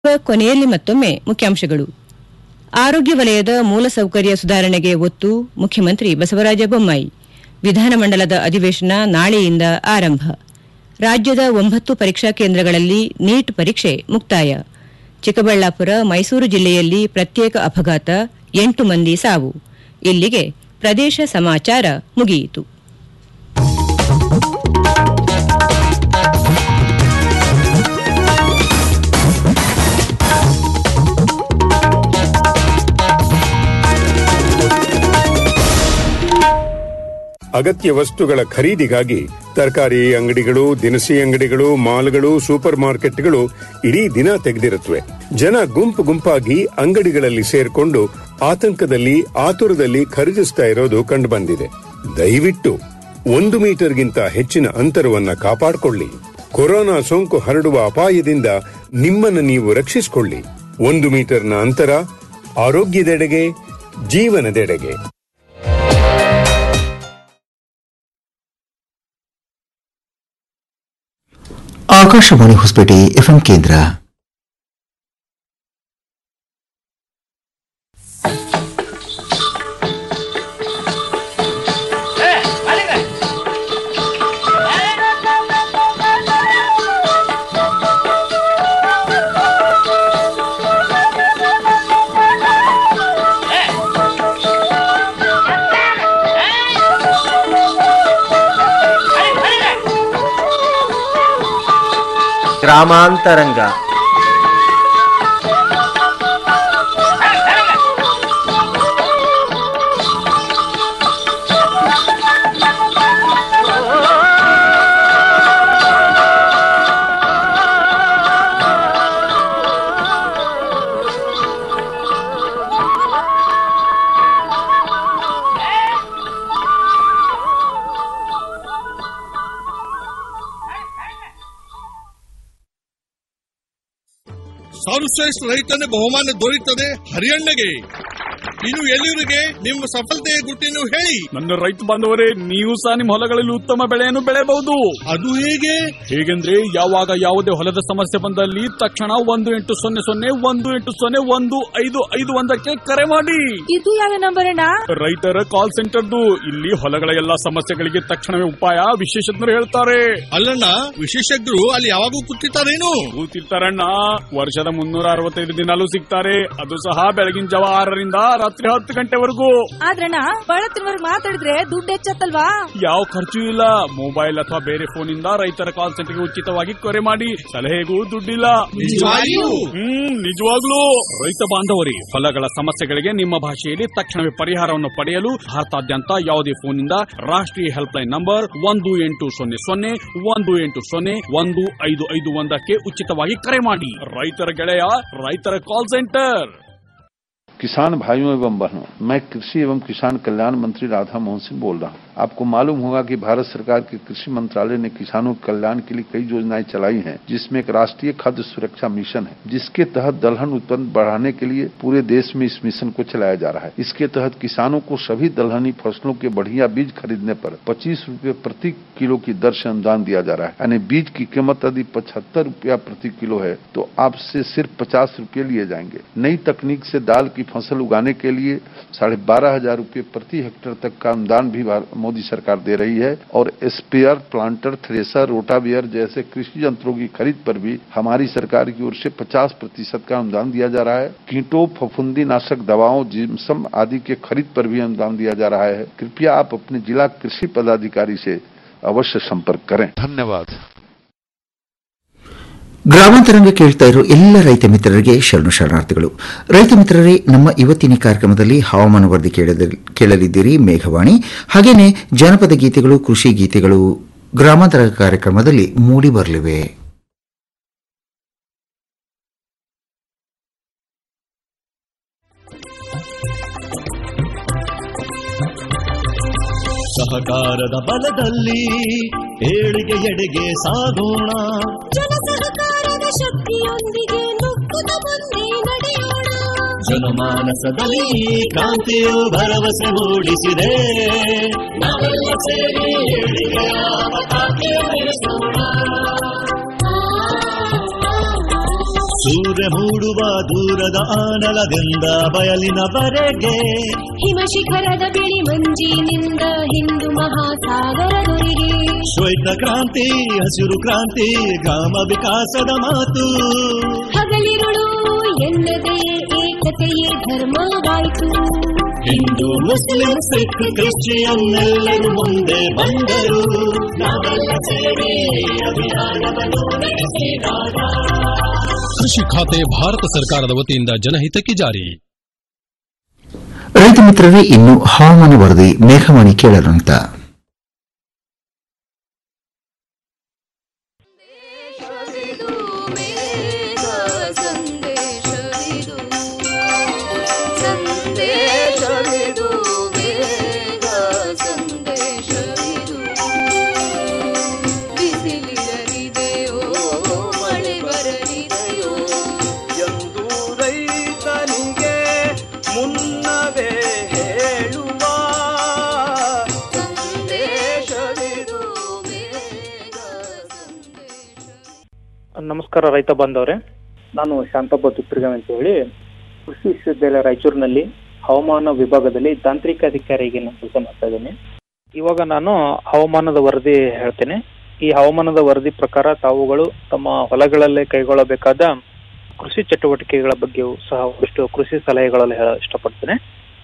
ಕೊನೆಯಲ್ಲಿ ಮತ್ತೊಮ್ಮೆ ಮುಖ್ಯಾಂಶಗಳು ಆರೋಗ್ಯ ವಲಯದ ಮೂಲಸೌಕರ್ಯ ಸುಧಾರಣೆಗೆ ಒತ್ತು ಮುಖ್ಯಮಂತ್ರಿ ಬಸವರಾಜ ಬೊಮ್ಮಾಯಿ ವಿಧಾನಮಂಡಲದ ಅಧಿವೇಶನ ನಾಳೆಯಿಂದ ಆರಂಭ ರಾಜ್ಯದ ಒಂಬತ್ತು ಪರೀಕ್ಷಾ ಕೇಂದ್ರಗಳಲ್ಲಿ ನೀಟ್ ಪರೀಕ್ಷೆ ಮುಕ್ತಾಯ ಚಿಕ್ಕಬಳ್ಳಾಪುರ ಮೈಸೂರು ಜಿಲ್ಲೆಯಲ್ಲಿ ಪ್ರತ್ಯೇಕ ಅಪಘಾತ ಎಂಟು ಮಂದಿ ಸಾವು ಇಲ್ಲಿಗೆ ಪ್ರದೇಶ ಸಮಾಚಾರ ಮುಗಿಯಿತು ಅಗತ್ಯ ವಸ್ತುಗಳ ಖರೀದಿಗಾಗಿ ತರಕಾರಿ ಅಂಗಡಿಗಳು ದಿನಸಿ ಅಂಗಡಿಗಳು ಮಾಲ್ಗಳು ಸೂಪರ್ ಮಾರ್ಕೆಟ್ಗಳು ಇಡೀ ದಿನ ತೆಗೆದಿರುತ್ತವೆ ಜನ ಗುಂಪು ಗುಂಪಾಗಿ ಅಂಗಡಿಗಳಲ್ಲಿ ಸೇರ್ಕೊಂಡು ಆತಂಕದಲ್ಲಿ ಆತುರದಲ್ಲಿ ಖರೀದಿಸ್ತಾ ಇರೋದು ಕಂಡುಬಂದಿದೆ ದಯವಿಟ್ಟು ಒಂದು ಮೀಟರ್ಗಿಂತ ಹೆಚ್ಚಿನ ಅಂತರವನ್ನ ಕಾಪಾಡಿಕೊಳ್ಳಿ ಕೊರೋನಾ ಸೋಂಕು ಹರಡುವ ಅಪಾಯದಿಂದ ನಿಮ್ಮನ್ನು ನೀವು ರಕ್ಷಿಸಿಕೊಳ್ಳಿ ಒಂದು ಮೀಟರ್ನ ಅಂತರ ಆರೋಗ್ಯದೆಡೆಗೆ ಜೀವನದೆಡೆಗೆ ಆಕಾಶವಾಣಿ ಹೊಸಪೇಟೆ ಎಫ್ಎಂ ಕೇಂದ್ರ ಗ್ರಾಮಾಂತರಂಗ ಸರ್ವಶ್ರೇಷ್ಠ ರೈತನ ಬಹುಮಾನ ದೊರೆಯುತ್ತದೆ ಹರಿಯಣ್ಣಗೆ ಇನ್ನು ಎಲ್ಲಿವರಿಗೆ ನಿಮ್ಮ ಸಫಲತೆಯ ಗುಟ್ಟಿನ ಹೇಳಿ ನನ್ನ ರೈತ ಬಾಂಧವರೇ ನೀವು ಸಹ ನಿಮ್ಮ ಹೊಲಗಳಲ್ಲಿ ಉತ್ತಮ ಬೆಳೆಯನ್ನು ಬೆಳೆಯಬಹುದು ಅದು ಹೇಗೆ ಹೇಗೆಂದ್ರೆ ಯಾವಾಗ ಯಾವುದೇ ಹೊಲದ ಸಮಸ್ಯೆ ಬಂದಲ್ಲಿ ತಕ್ಷಣ ಒಂದು ಎಂಟು ಸೊನ್ನೆ ಸೊನ್ನೆ ಒಂದು ಎಂಟು ಸೊನ್ನೆ ಒಂದು ಐದು ಐದು ಒಂದಕ್ಕೆ ಕರೆ ಮಾಡಿ ಇದು ಯಾವ ನಂಬರ್ ಅಣ್ಣ ರೈತರ ಕಾಲ್ ಸೆಂಟರ್ದು ಇಲ್ಲಿ ಹೊಲಗಳ ಎಲ್ಲಾ ಸಮಸ್ಯೆಗಳಿಗೆ ತಕ್ಷಣವೇ ಉಪಾಯ ವಿಶೇಷಜ್ಞರು ಹೇಳ್ತಾರೆ ಅಲ್ಲಣ್ಣ ವಿಶೇಷಜ್ಞರು ಅಲ್ಲಿ ಯಾವಾಗೂ ಕೂತಿರ್ತಾರೇನು ಕೂತಿರ್ತಾರಣ್ಣ ವರ್ಷದ ಮುನ್ನೂರ ಅರವತ್ತೈದು ದಿನಾಲೂ ಸಿಗ್ತಾರೆ ಅದು ಸಹ ಬೆಳಗಿನ ಜಾವ ಆರರಿಂದ ರಾತ್ರಿ ಹತ್ತು ಗಂಟೆವರೆಗೂ ಆದ್ರಣ್ಣ ಬಳತ್ತಿನವರ್ಗ್ ಮಾತಾಡಿದ್ರೆ ದುಡ್ಡು ಹೆಚ್ಚತ್ತಲ್ವಾ ಯಾವ ಖರ್ಚು ಇಲ್ಲ ಮೊಬೈಲ್ ಅಥವಾ ಬೇರೆ ಫೋನ್ ಇಂದ ರೈತರ ಕಾಲ್ ಸೆಂಟರ್ಗೆ ಉಚಿತವಾಗಿ ಕರೆ ಮಾಡಿ ಸಲಹೆಗೂ ದುಡ್ಡಿಲ್ಲ ನಿಜವಾಗಿಯೂ? ಹ್ಮ್ ನಿಜವಾಗ್ಲೂ ರೈತ ಬಾಂಧವರಿ ಹೊಲಗಳ ಸಮಸ್ಯೆಗಳಿಗೆ ನಿಮ್ಮ ಭಾಷೆಯಲ್ಲಿ ತಕ್ಷಣವೇ ಪರಿಹಾರವನ್ನು ಪಡೆಯಲು ಭಾರತಾದ್ಯಂತ ಯಾವುದೇ ಫೋನ್ ಇಂದ ರಾಷ್ಟ್ರೀಯ ಹೆಲ್ಪ್ ಲೈನ್ ನಂಬರ್ ಒಂದು ಎಂಟು ಸೊನ್ನೆ ಸೊನ್ನೆ ಒಂದು ಎಂಟು ಸೊನ್ನೆ ಒಂದು ಐದು ಐದು ಒಂದಕ್ಕೆ ಉಚಿತವಾಗಿ ಕರೆ ಮಾಡಿ ರೈತರ ಗೆಳೆಯ ರೈತರ ಕಾಲ್ ಸೆಂಟರ್ किसान भाइयों एवं बहनों मैं कृषि एवं किसान कल्याण मंत्री राधा मोहन सिंह बोल रहा हूँ आपको मालूम होगा कि भारत सरकार के कृषि मंत्रालय ने किसानों के कल्याण के लिए कई योजनाएं चलाई हैं जिसमें एक राष्ट्रीय खाद्य सुरक्षा मिशन है जिसके तहत दलहन उत्पन्न बढ़ाने के लिए पूरे देश में इस मिशन को चलाया जा रहा है इसके तहत किसानों को सभी दलहनी फसलों के बढ़िया बीज खरीदने पर पच्चीस रूपये प्रति किलो की दर से अनुदान दिया जा रहा है यानी बीज की कीमत यदि पचहत्तर रूपया प्रति किलो है तो आपसे सिर्फ पचास रूपये लिए जाएंगे नई तकनीक से दाल की फसल उगाने के लिए साढ़े बारह हजार रूपये प्रति हेक्टेयर तक का अनुदान भी भार- मोदी सरकार दे रही है और स्पेयर प्लांटर थ्रेसर रोटावियर जैसे कृषि यंत्रों की खरीद पर भी हमारी सरकार की ओर से 50 प्रतिशत का अनुदान दिया जा रहा है कीटों फफूंदी नाशक दवाओं जिम्सम आदि के खरीद पर भी अनुदान दिया जा रहा है कृपया आप अपने जिला कृषि पदाधिकारी से अवश्य संपर्क करें धन्यवाद ಗ್ರಾಮಾಂತರಂಗ ಕೇಳ್ತಾ ಇರೋ ಎಲ್ಲ ರೈತ ಮಿತ್ರರಿಗೆ ಶರಣು ಶರಣಾರ್ಥಿಗಳು ರೈತ ಮಿತ್ರರೇ ನಮ್ಮ ಇವತ್ತಿನ ಕಾರ್ಯಕ್ರಮದಲ್ಲಿ ಹವಾಮಾನ ವರದಿ ಕೇಳದ- ಕೇಳಲಿದ್ದೀರಿ ಮೇಘವಾಣಿ ಹಾಗೇನೆ ಜನಪದ ಗೀತೆಗಳು ಕೃಷಿ ಗೀತೆಗಳು ಗ್ರಾಮಾಂತರ ಕಾರ್ಯಕ್ರಮದಲ್ಲಿ ಮೂಡಿ ಬರಲಿವೆ ಸಹಕಾರದ ಬಲದಲ್ಲಿ ಏಳಿಗೆ ಎಡೆಗೆ ಸಾಗೋಣ ಜನ ಸಹಕಾರದ ಶಕ್ತಿಯೊಂದಿಗೆ ನುಗ್ಗುತ್ತ ಮುಂದೆ ನಡೆಯೋಣ ಜನಮಾನಸದಲ್ಲಿ ಕ್ರಾಂತಿಯು ಭರವಸೆ ಮೂಡಿಸಿದೆ ನಾವೆಲ್ಲ ಸೇರಿ ಏಳಿಗೆಯ ಪತಾಕೆ ಬೆಳೆಸೋಣ ಸೂರ್ಯ ನಡುವೆ ಮೂಡುವ ದೂರದ ಆನಲದಿಂದ ಬಯಲಿನವರೆಗೆ ಹಿಮಶಿಖರದ ಬಿಳಿ ಮಂಜಿನಿಂದ ಹಿಂದೂ ಮಹಾಸಾಗರದೊರೆಗೆ ಶ್ವೇತ ಕ್ರಾಂತಿ ಹಸಿರು ಕ್ರಾಂತಿ ಗ್ರಾಮ ವಿಕಾಸದ ಮಾತು ಹಗಲಿರುಳು ಎನ್ನದೇ ಏಕತೆಯೇ ಧರ್ಮವಾಯಿತು ಹಿಂದೂ ಮುಸ್ಲಿಂ ಸಿಖ್ ಕ್ರಿಶ್ಚಿಯನ್ ಎಲ್ಲರೂ ಮುಂದೆ ಬಂದರು ನಾವೆಲ್ಲ ಸೇರಿ ಅಭಿಯಾನವನ್ನು ನಡೆಸಿದಾಗ ಕೃಷಿ ಖಾತೆ ಭಾರತ ಸರ್ಕಾರದ ವತಿಯಿಂದ ಜನಹಿತಕ್ಕೆ ಜಾರಿ ರೈತ ಮಿತ್ರರೇ ಇನ್ನು ಹವಾಮಾನ ವರದಿ ಮೇಘವಾಣಿ ಕೇಳೋಣಂತ ಎಂದು ರೈತನಿಗೆ ಮುನ್ನವೇ ಹೇಳುವ ಸಂದೇಶವಿದು ನಮಸ್ಕಾರ ರೈತ ಬಾಂಧವರೇ ನಾನು ಶಾಂತಪ್ಪ ತುಪ್ರಿಗಮ್ ಅಂತ ಹೇಳಿ ಕೃಷಿ ವಿಶ್ವವಿದ್ಯಾಲಯ ರಾಯಚೂರಿನಲ್ಲಿ ಹವಾಮಾನ ವಿಭಾಗದಲ್ಲಿ ತಾಂತ್ರಿಕ ಅಧಿಕಾರಿಗೆ ನಾನು ಕೆಲಸ ಮಾಡ್ತಾ ಇದ್ದೇನೆ ಇವಾಗ ನಾನು ಹವಾಮಾನದ ವರದಿ ಹೇಳ್ತೇನೆ ಈ ಹವಾಮಾನದ ವರದಿ ಪ್ರಕಾರ ತಾವುಗಳು ತಮ್ಮ ಹೊಲಗಳಲ್ಲೇ ಕೈಗೊಳ್ಳಬೇಕಾದ ಕೃಷಿ ಚಟುವಟಿಕೆಗಳ ಬಗ್ಗೆಯೂ ಸಹ ಒಂದಿಷ್ಟು ಕೃಷಿ ಸಲಹೆಗಳಲ್ಲಿ ಹೇಳ ಇಷ್ಟಪಡ್ತೇನೆ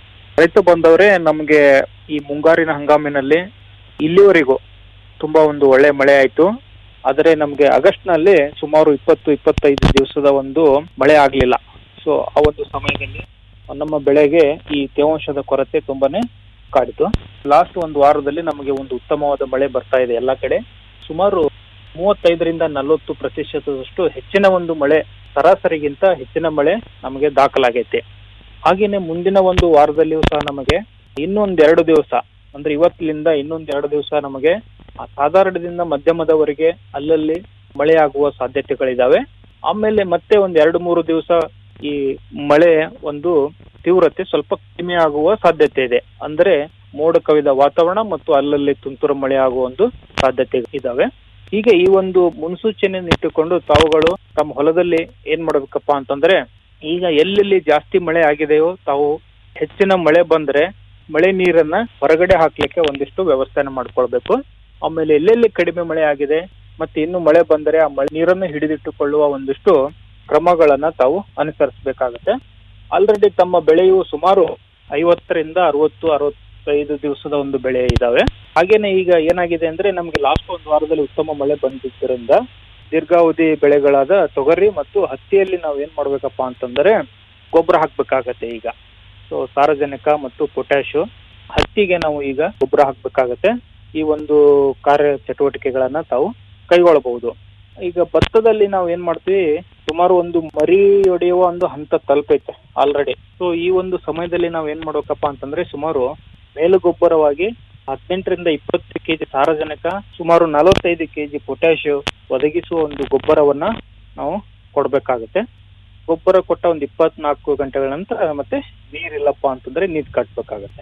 ರೈತ ಬಾಂಧವರೇ ನಮಗೆ ಈ ಮುಂಗಾರಿನ ಹಂಗಾಮಿನಲ್ಲಿ ಇಲ್ಲಿವರೆಗೂ ತುಂಬಾ ಒಂದು ಒಳ್ಳೆ ಮಳೆ ಆಯ್ತು ಆದರೆ ನಮಗೆ ಆಗಸ್ಟ್ ನಲ್ಲಿ ಸುಮಾರು ಇಪ್ಪತ್ತು ಇಪ್ಪತ್ತೈದು ದಿವಸದ ಒಂದು ಮಳೆ ಆಗ್ಲಿಲ್ಲ ಸೊ ಆ ಒಂದು ಸಮಯದಲ್ಲಿ ನಮ್ಮ ಬೆಳೆಗೆ ಈ ತೇವಾಂಶದ ಕೊರತೆ ತುಂಬಾನೇ ಕಾಡಿತು ಲಾಸ್ಟ್ ಒಂದು ವಾರದಲ್ಲಿ ನಮಗೆ ಒಂದು ಉತ್ತಮವಾದ ಮಳೆ ಬರ್ತಾ ಇದೆ ಎಲ್ಲಾ ಕಡೆ ಸುಮಾರು ಮೂವತ್ತೈದರಿಂದ ನಲವತ್ತು ಪ್ರತಿಶತದಷ್ಟು ಹೆಚ್ಚಿನ ಒಂದು ಮಳೆ ಸರಾಸರಿಗಿಂತ ಹೆಚ್ಚಿನ ಮಳೆ ನಮಗೆ ದಾಖಲಾಗೈತೆ ಹಾಗೇನೆ ಮುಂದಿನ ಒಂದು ವಾರದಲ್ಲಿಯೂ ಸಹ ನಮಗೆ ಇನ್ನೊಂದ್ ಎರಡು ದಿವಸ ಅಂದ್ರೆ ಇವತ್ತಿನಿಂದ ಇನ್ನೊಂದ್ ಎರಡು ದಿವಸ ನಮಗೆ ಆ ಸಾಧಾರಣದಿಂದ ಮಧ್ಯಮದವರೆಗೆ ಅಲ್ಲಲ್ಲಿ ಮಳೆ ಆಗುವ ಸಾಧ್ಯತೆಗಳಿದಾವೆ ಆಮೇಲೆ ಮತ್ತೆ ಒಂದ್ ಎರಡು ಮೂರು ದಿವಸ ಈ ಮಳೆ ಒಂದು ತೀವ್ರತೆ ಸ್ವಲ್ಪ ಕಡಿಮೆ ಆಗುವ ಸಾಧ್ಯತೆ ಇದೆ ಅಂದ್ರೆ ಮೋಡ ಕವಿದ ವಾತಾವರಣ ಮತ್ತು ಅಲ್ಲಲ್ಲಿ ತುಂತುರು ಮಳೆ ಆಗುವ ಒಂದು ಸಾಧ್ಯತೆ ಇದಾವೆ ಹೀಗೆ ಈ ಒಂದು ಮುನ್ಸೂಚನೆಯನ್ನು ಇಟ್ಟುಕೊಂಡು ತಾವುಗಳು ತಮ್ಮ ಹೊಲದಲ್ಲಿ ಏನ್ ಮಾಡ್ಬೇಕಪ್ಪ ಅಂತಂದ್ರೆ ಈಗ ಎಲ್ಲೆಲ್ಲಿ ಜಾಸ್ತಿ ಮಳೆ ಆಗಿದೆಯೋ ತಾವು ಹೆಚ್ಚಿನ ಮಳೆ ಬಂದ್ರೆ ಮಳೆ ನೀರನ್ನ ಹೊರಗಡೆ ಹಾಕ್ಲಿಕ್ಕೆ ಒಂದಿಷ್ಟು ವ್ಯವಸ್ಥೆನ ಮಾಡ್ಕೊಳ್ಬೇಕು ಆಮೇಲೆ ಎಲ್ಲೆಲ್ಲಿ ಕಡಿಮೆ ಮಳೆ ಆಗಿದೆ ಮತ್ತೆ ಇನ್ನು ಮಳೆ ಬಂದರೆ ಆ ಮಳೆ ನೀರನ್ನು ಹಿಡಿದಿಟ್ಟುಕೊಳ್ಳುವ ಒಂದಿಷ್ಟು ಕ್ರಮಗಳನ್ನ ತಾವು ಅನುಸರಿಸಬೇಕಾಗುತ್ತೆ ಆಲ್ರೆಡಿ ತಮ್ಮ ಬೆಳೆಯು ಸುಮಾರು ಐವತ್ತರಿಂದ ಅರವತ್ತು ಅರವತ್ತೈದು ದಿವಸದ ಒಂದು ಬೆಳೆ ಇದಾವೆ ಹಾಗೇನೆ ಈಗ ಏನಾಗಿದೆ ಅಂದ್ರೆ ನಮ್ಗೆ ಲಾಸ್ಟ್ ಒಂದು ವಾರದಲ್ಲಿ ಉತ್ತಮ ಮಳೆ ಬಂದಿದ್ದರಿಂದ ದೀರ್ಘಾವಧಿ ಬೆಳೆಗಳಾದ ತೊಗರಿ ಮತ್ತು ಹತ್ತಿಯಲ್ಲಿ ನಾವು ಏನ್ ಮಾಡ್ಬೇಕಪ್ಪ ಅಂತಂದ್ರೆ ಗೊಬ್ಬರ ಹಾಕ್ಬೇಕಾಗತ್ತೆ ಈಗ ಸೊ ಸಾರಜನಕ ಮತ್ತು ಪೊಟ್ಯಾಶು ಹತ್ತಿಗೆ ನಾವು ಈಗ ಗೊಬ್ಬರ ಹಾಕ್ಬೇಕಾಗತ್ತೆ ಈ ಒಂದು ಕಾರ್ಯ ಚಟುವಟಿಕೆಗಳನ್ನ ತಾವು ಕೈಗೊಳ್ಳಬಹುದು ಈಗ ಭತ್ತದಲ್ಲಿ ನಾವು ಏನ್ ಮಾಡ್ತೀವಿ ಸುಮಾರು ಒಂದು ಮರಿ ಹೊಡೆಯುವ ಒಂದು ಹಂತ ತಲುಪೈತೆ ಆಲ್ರೆಡಿ ಸೊ ಈ ಒಂದು ಸಮಯದಲ್ಲಿ ನಾವು ಏನ್ ಮಾಡ್ಬೇಕಪ್ಪ ಅಂತಂದ್ರೆ ಸುಮಾರು ಮೇಲುಗೊಬ್ಬರವಾಗಿ ಹದಿನೆಂಟರಿಂದ ಇಪ್ಪತ್ತು ಕೆಜಿ ಸಾರಜನಕ ಸುಮಾರು ನಲವತ್ತೈದು ಕೆಜಿ ಪೊಟ್ಯಾಶ್ ಒದಗಿಸುವ ಒಂದು ಗೊಬ್ಬರವನ್ನ ನಾವು ಕೊಡ್ಬೇಕಾಗುತ್ತೆ ಗೊಬ್ಬರ ಕೊಟ್ಟ ಒಂದು ಇಪ್ಪತ್ನಾಲ್ಕು ಗಂಟೆಗಳ ನಂತರ ಮತ್ತೆ ನೀರಿಲ್ಲಪ್ಪ ಅಂತಂದ್ರೆ ನೀರ್ ಕಟ್ಬೇಕಾಗತ್ತೆ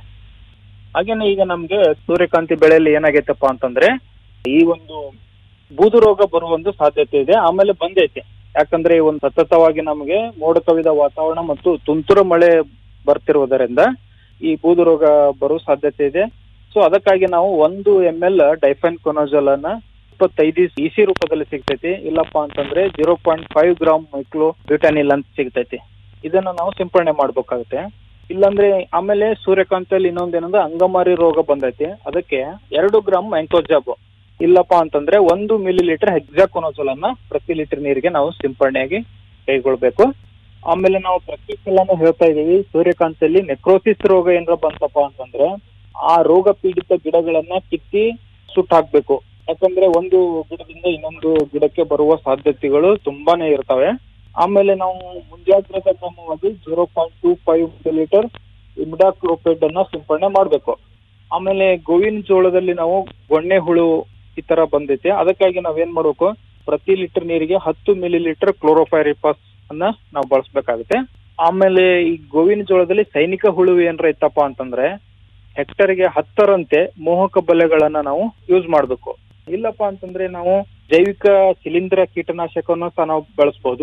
ಹಾಗೇನೆ ಈಗ ನಮ್ಗೆ ಸೂರ್ಯಕಾಂತಿ ಬೆಳೆಯಲ್ಲಿ ಏನಾಗೈತಪ್ಪ ಅಂತಂದ್ರೆ ಈ ಒಂದು ಬೂದು ರೋಗ ಬರುವ ಒಂದು ಸಾಧ್ಯತೆ ಇದೆ ಆಮೇಲೆ ಬಂದೈತೆ ಯಾಕಂದ್ರೆ ಈ ಒಂದು ಸತತವಾಗಿ ನಮಗೆ ಮೋಡ ಕವಿದ ವಾತಾವರಣ ಮತ್ತು ತುಂತುರು ಮಳೆ ಬರ್ತಿರುವುದರಿಂದ ಈ ಬೂದು ರೋಗ ಬರುವ ಸಾಧ್ಯತೆ ಇದೆ ಸೊ ಅದಕ್ಕಾಗಿ ನಾವು ಒಂದು ಎಂ ಎಲ್ ಡೈಫೆನ್ ಕೊನೋಜಲ್ ಅನ್ನ ಇಪ್ಪತ್ತೈದು ಇಸಿ ರೂಪದಲ್ಲಿ ಸಿಗ್ತೈತಿ ಇಲ್ಲಪ್ಪ ಅಂತಂದ್ರೆ zero point five gram myclobutanil ಅಂತ ಸಿಗ್ತೈತಿ ಇದನ್ನ ನಾವು ಸಿಂಪಡಣೆ ಮಾಡ್ಬೇಕಾಗುತ್ತೆ ಇಲ್ಲಾಂದ್ರೆ ಆಮೇಲೆ ಸೂರ್ಯಕಾಂತಲ್ಲಿ ಇನ್ನೊಂದೇನಂದ್ರೆ ಅಂಗಮಾರಿ ರೋಗ ಬಂದೈತಿ ಅದಕ್ಕೆ ಎರಡು ಗ್ರಾಮ್ ಮ್ಯಾಂಕೋಜಾಬ್ ಇಲ್ಲಪ್ಪ ಅಂತಂದ್ರೆ ಒಂದು ಮಿಲಿ ಲೀಟರ್ ಹೆಕ್ಸಾಕೊನೋಜಲ್ ಅನ್ನ ಪ್ರತಿ ಲೀಟರ್ ನೀರಿಗೆ ನಾವು ಸಿಂಪಡಣೆಯಾಗಿ ಕೈಗೊಳ್ಬೇಕು ಆಮೇಲೆ ನಾವು ಪ್ರತಿ ಸಲನೂ ಹೇಳ್ತಾ ಇದೀವಿ ಸೂರ್ಯಕಾಂತಲ್ಲಿ ನೆಕ್ರೋಸಿಸ್ ರೋಗ ಏನಾರ ಬಂತಪ್ಪ ಅಂತಂದ್ರೆ ಆ ರೋಗ ಪೀಡಿತ ಗಿಡಗಳನ್ನ ಕಿತ್ತಿ ಸುಟ್ಟು ಹಾಕ್ಬೇಕು ಯಾಕಂದ್ರೆ ಒಂದು ಗಿಡದಿಂದ ಇನ್ನೊಂದು ಗಿಡಕ್ಕೆ ಬರುವ ಸಾಧ್ಯತೆಗಳು ತುಂಬಾನೇ ಇರ್ತವೆ ಆಮೇಲೆ ನಾವು ಮುಂಜಾಗ್ರತಾ ಕ್ರಮವಾಗಿ zero point two five litre imidacloprid ಅನ್ನ ಸಿಂಪಡಣೆ ಮಾಡ್ಬೇಕು ಆಮೇಲೆ ಗೋವಿನ ಜೋಳದಲ್ಲಿ ನಾವು ಗೊಣ್ಣೆ ಹುಳು ಈ ತರ ಬಂದೈತೆ ಅದಕ್ಕಾಗಿ ನಾವ್ ಏನ್ ಮಾಡ್ಬೇಕು ಪ್ರತಿ ಲೀಟರ್ ನೀರಿಗೆ ಹತ್ತು ಮಿಲಿ ಲೀಟರ್ ಕ್ಲೋರೋಫೈರಿಪಾಸ್ ಅನ್ನ ನಾವು ಬಳಸಬೇಕಾಗುತ್ತೆ ಆಮೇಲೆ ಈ ಗೋವಿನ ಜೋಳದಲ್ಲಿ ಸೈನಿಕ ಹುಳು ಏನ್ರ ಇತ್ತಪ್ಪ ಅಂತಂದ್ರೆ ಹೆಕ್ಟರ್ಗೆ ಹತ್ತರಂತೆ ಮೋಹಕ ಬಲೆಗಳನ್ನ ನಾವು ಯೂಸ್ ಮಾಡ್ಬೇಕು ಇಲ್ಲಪ್ಪ ಅಂತಂದ್ರೆ ನಾವು ಜೈವಿಕ ಶಿಲೀಂಧ್ರ ಕೀಟನಾಶಕವನ್ನು ಸಹ ನಾವು ಬಳಸಬಹುದು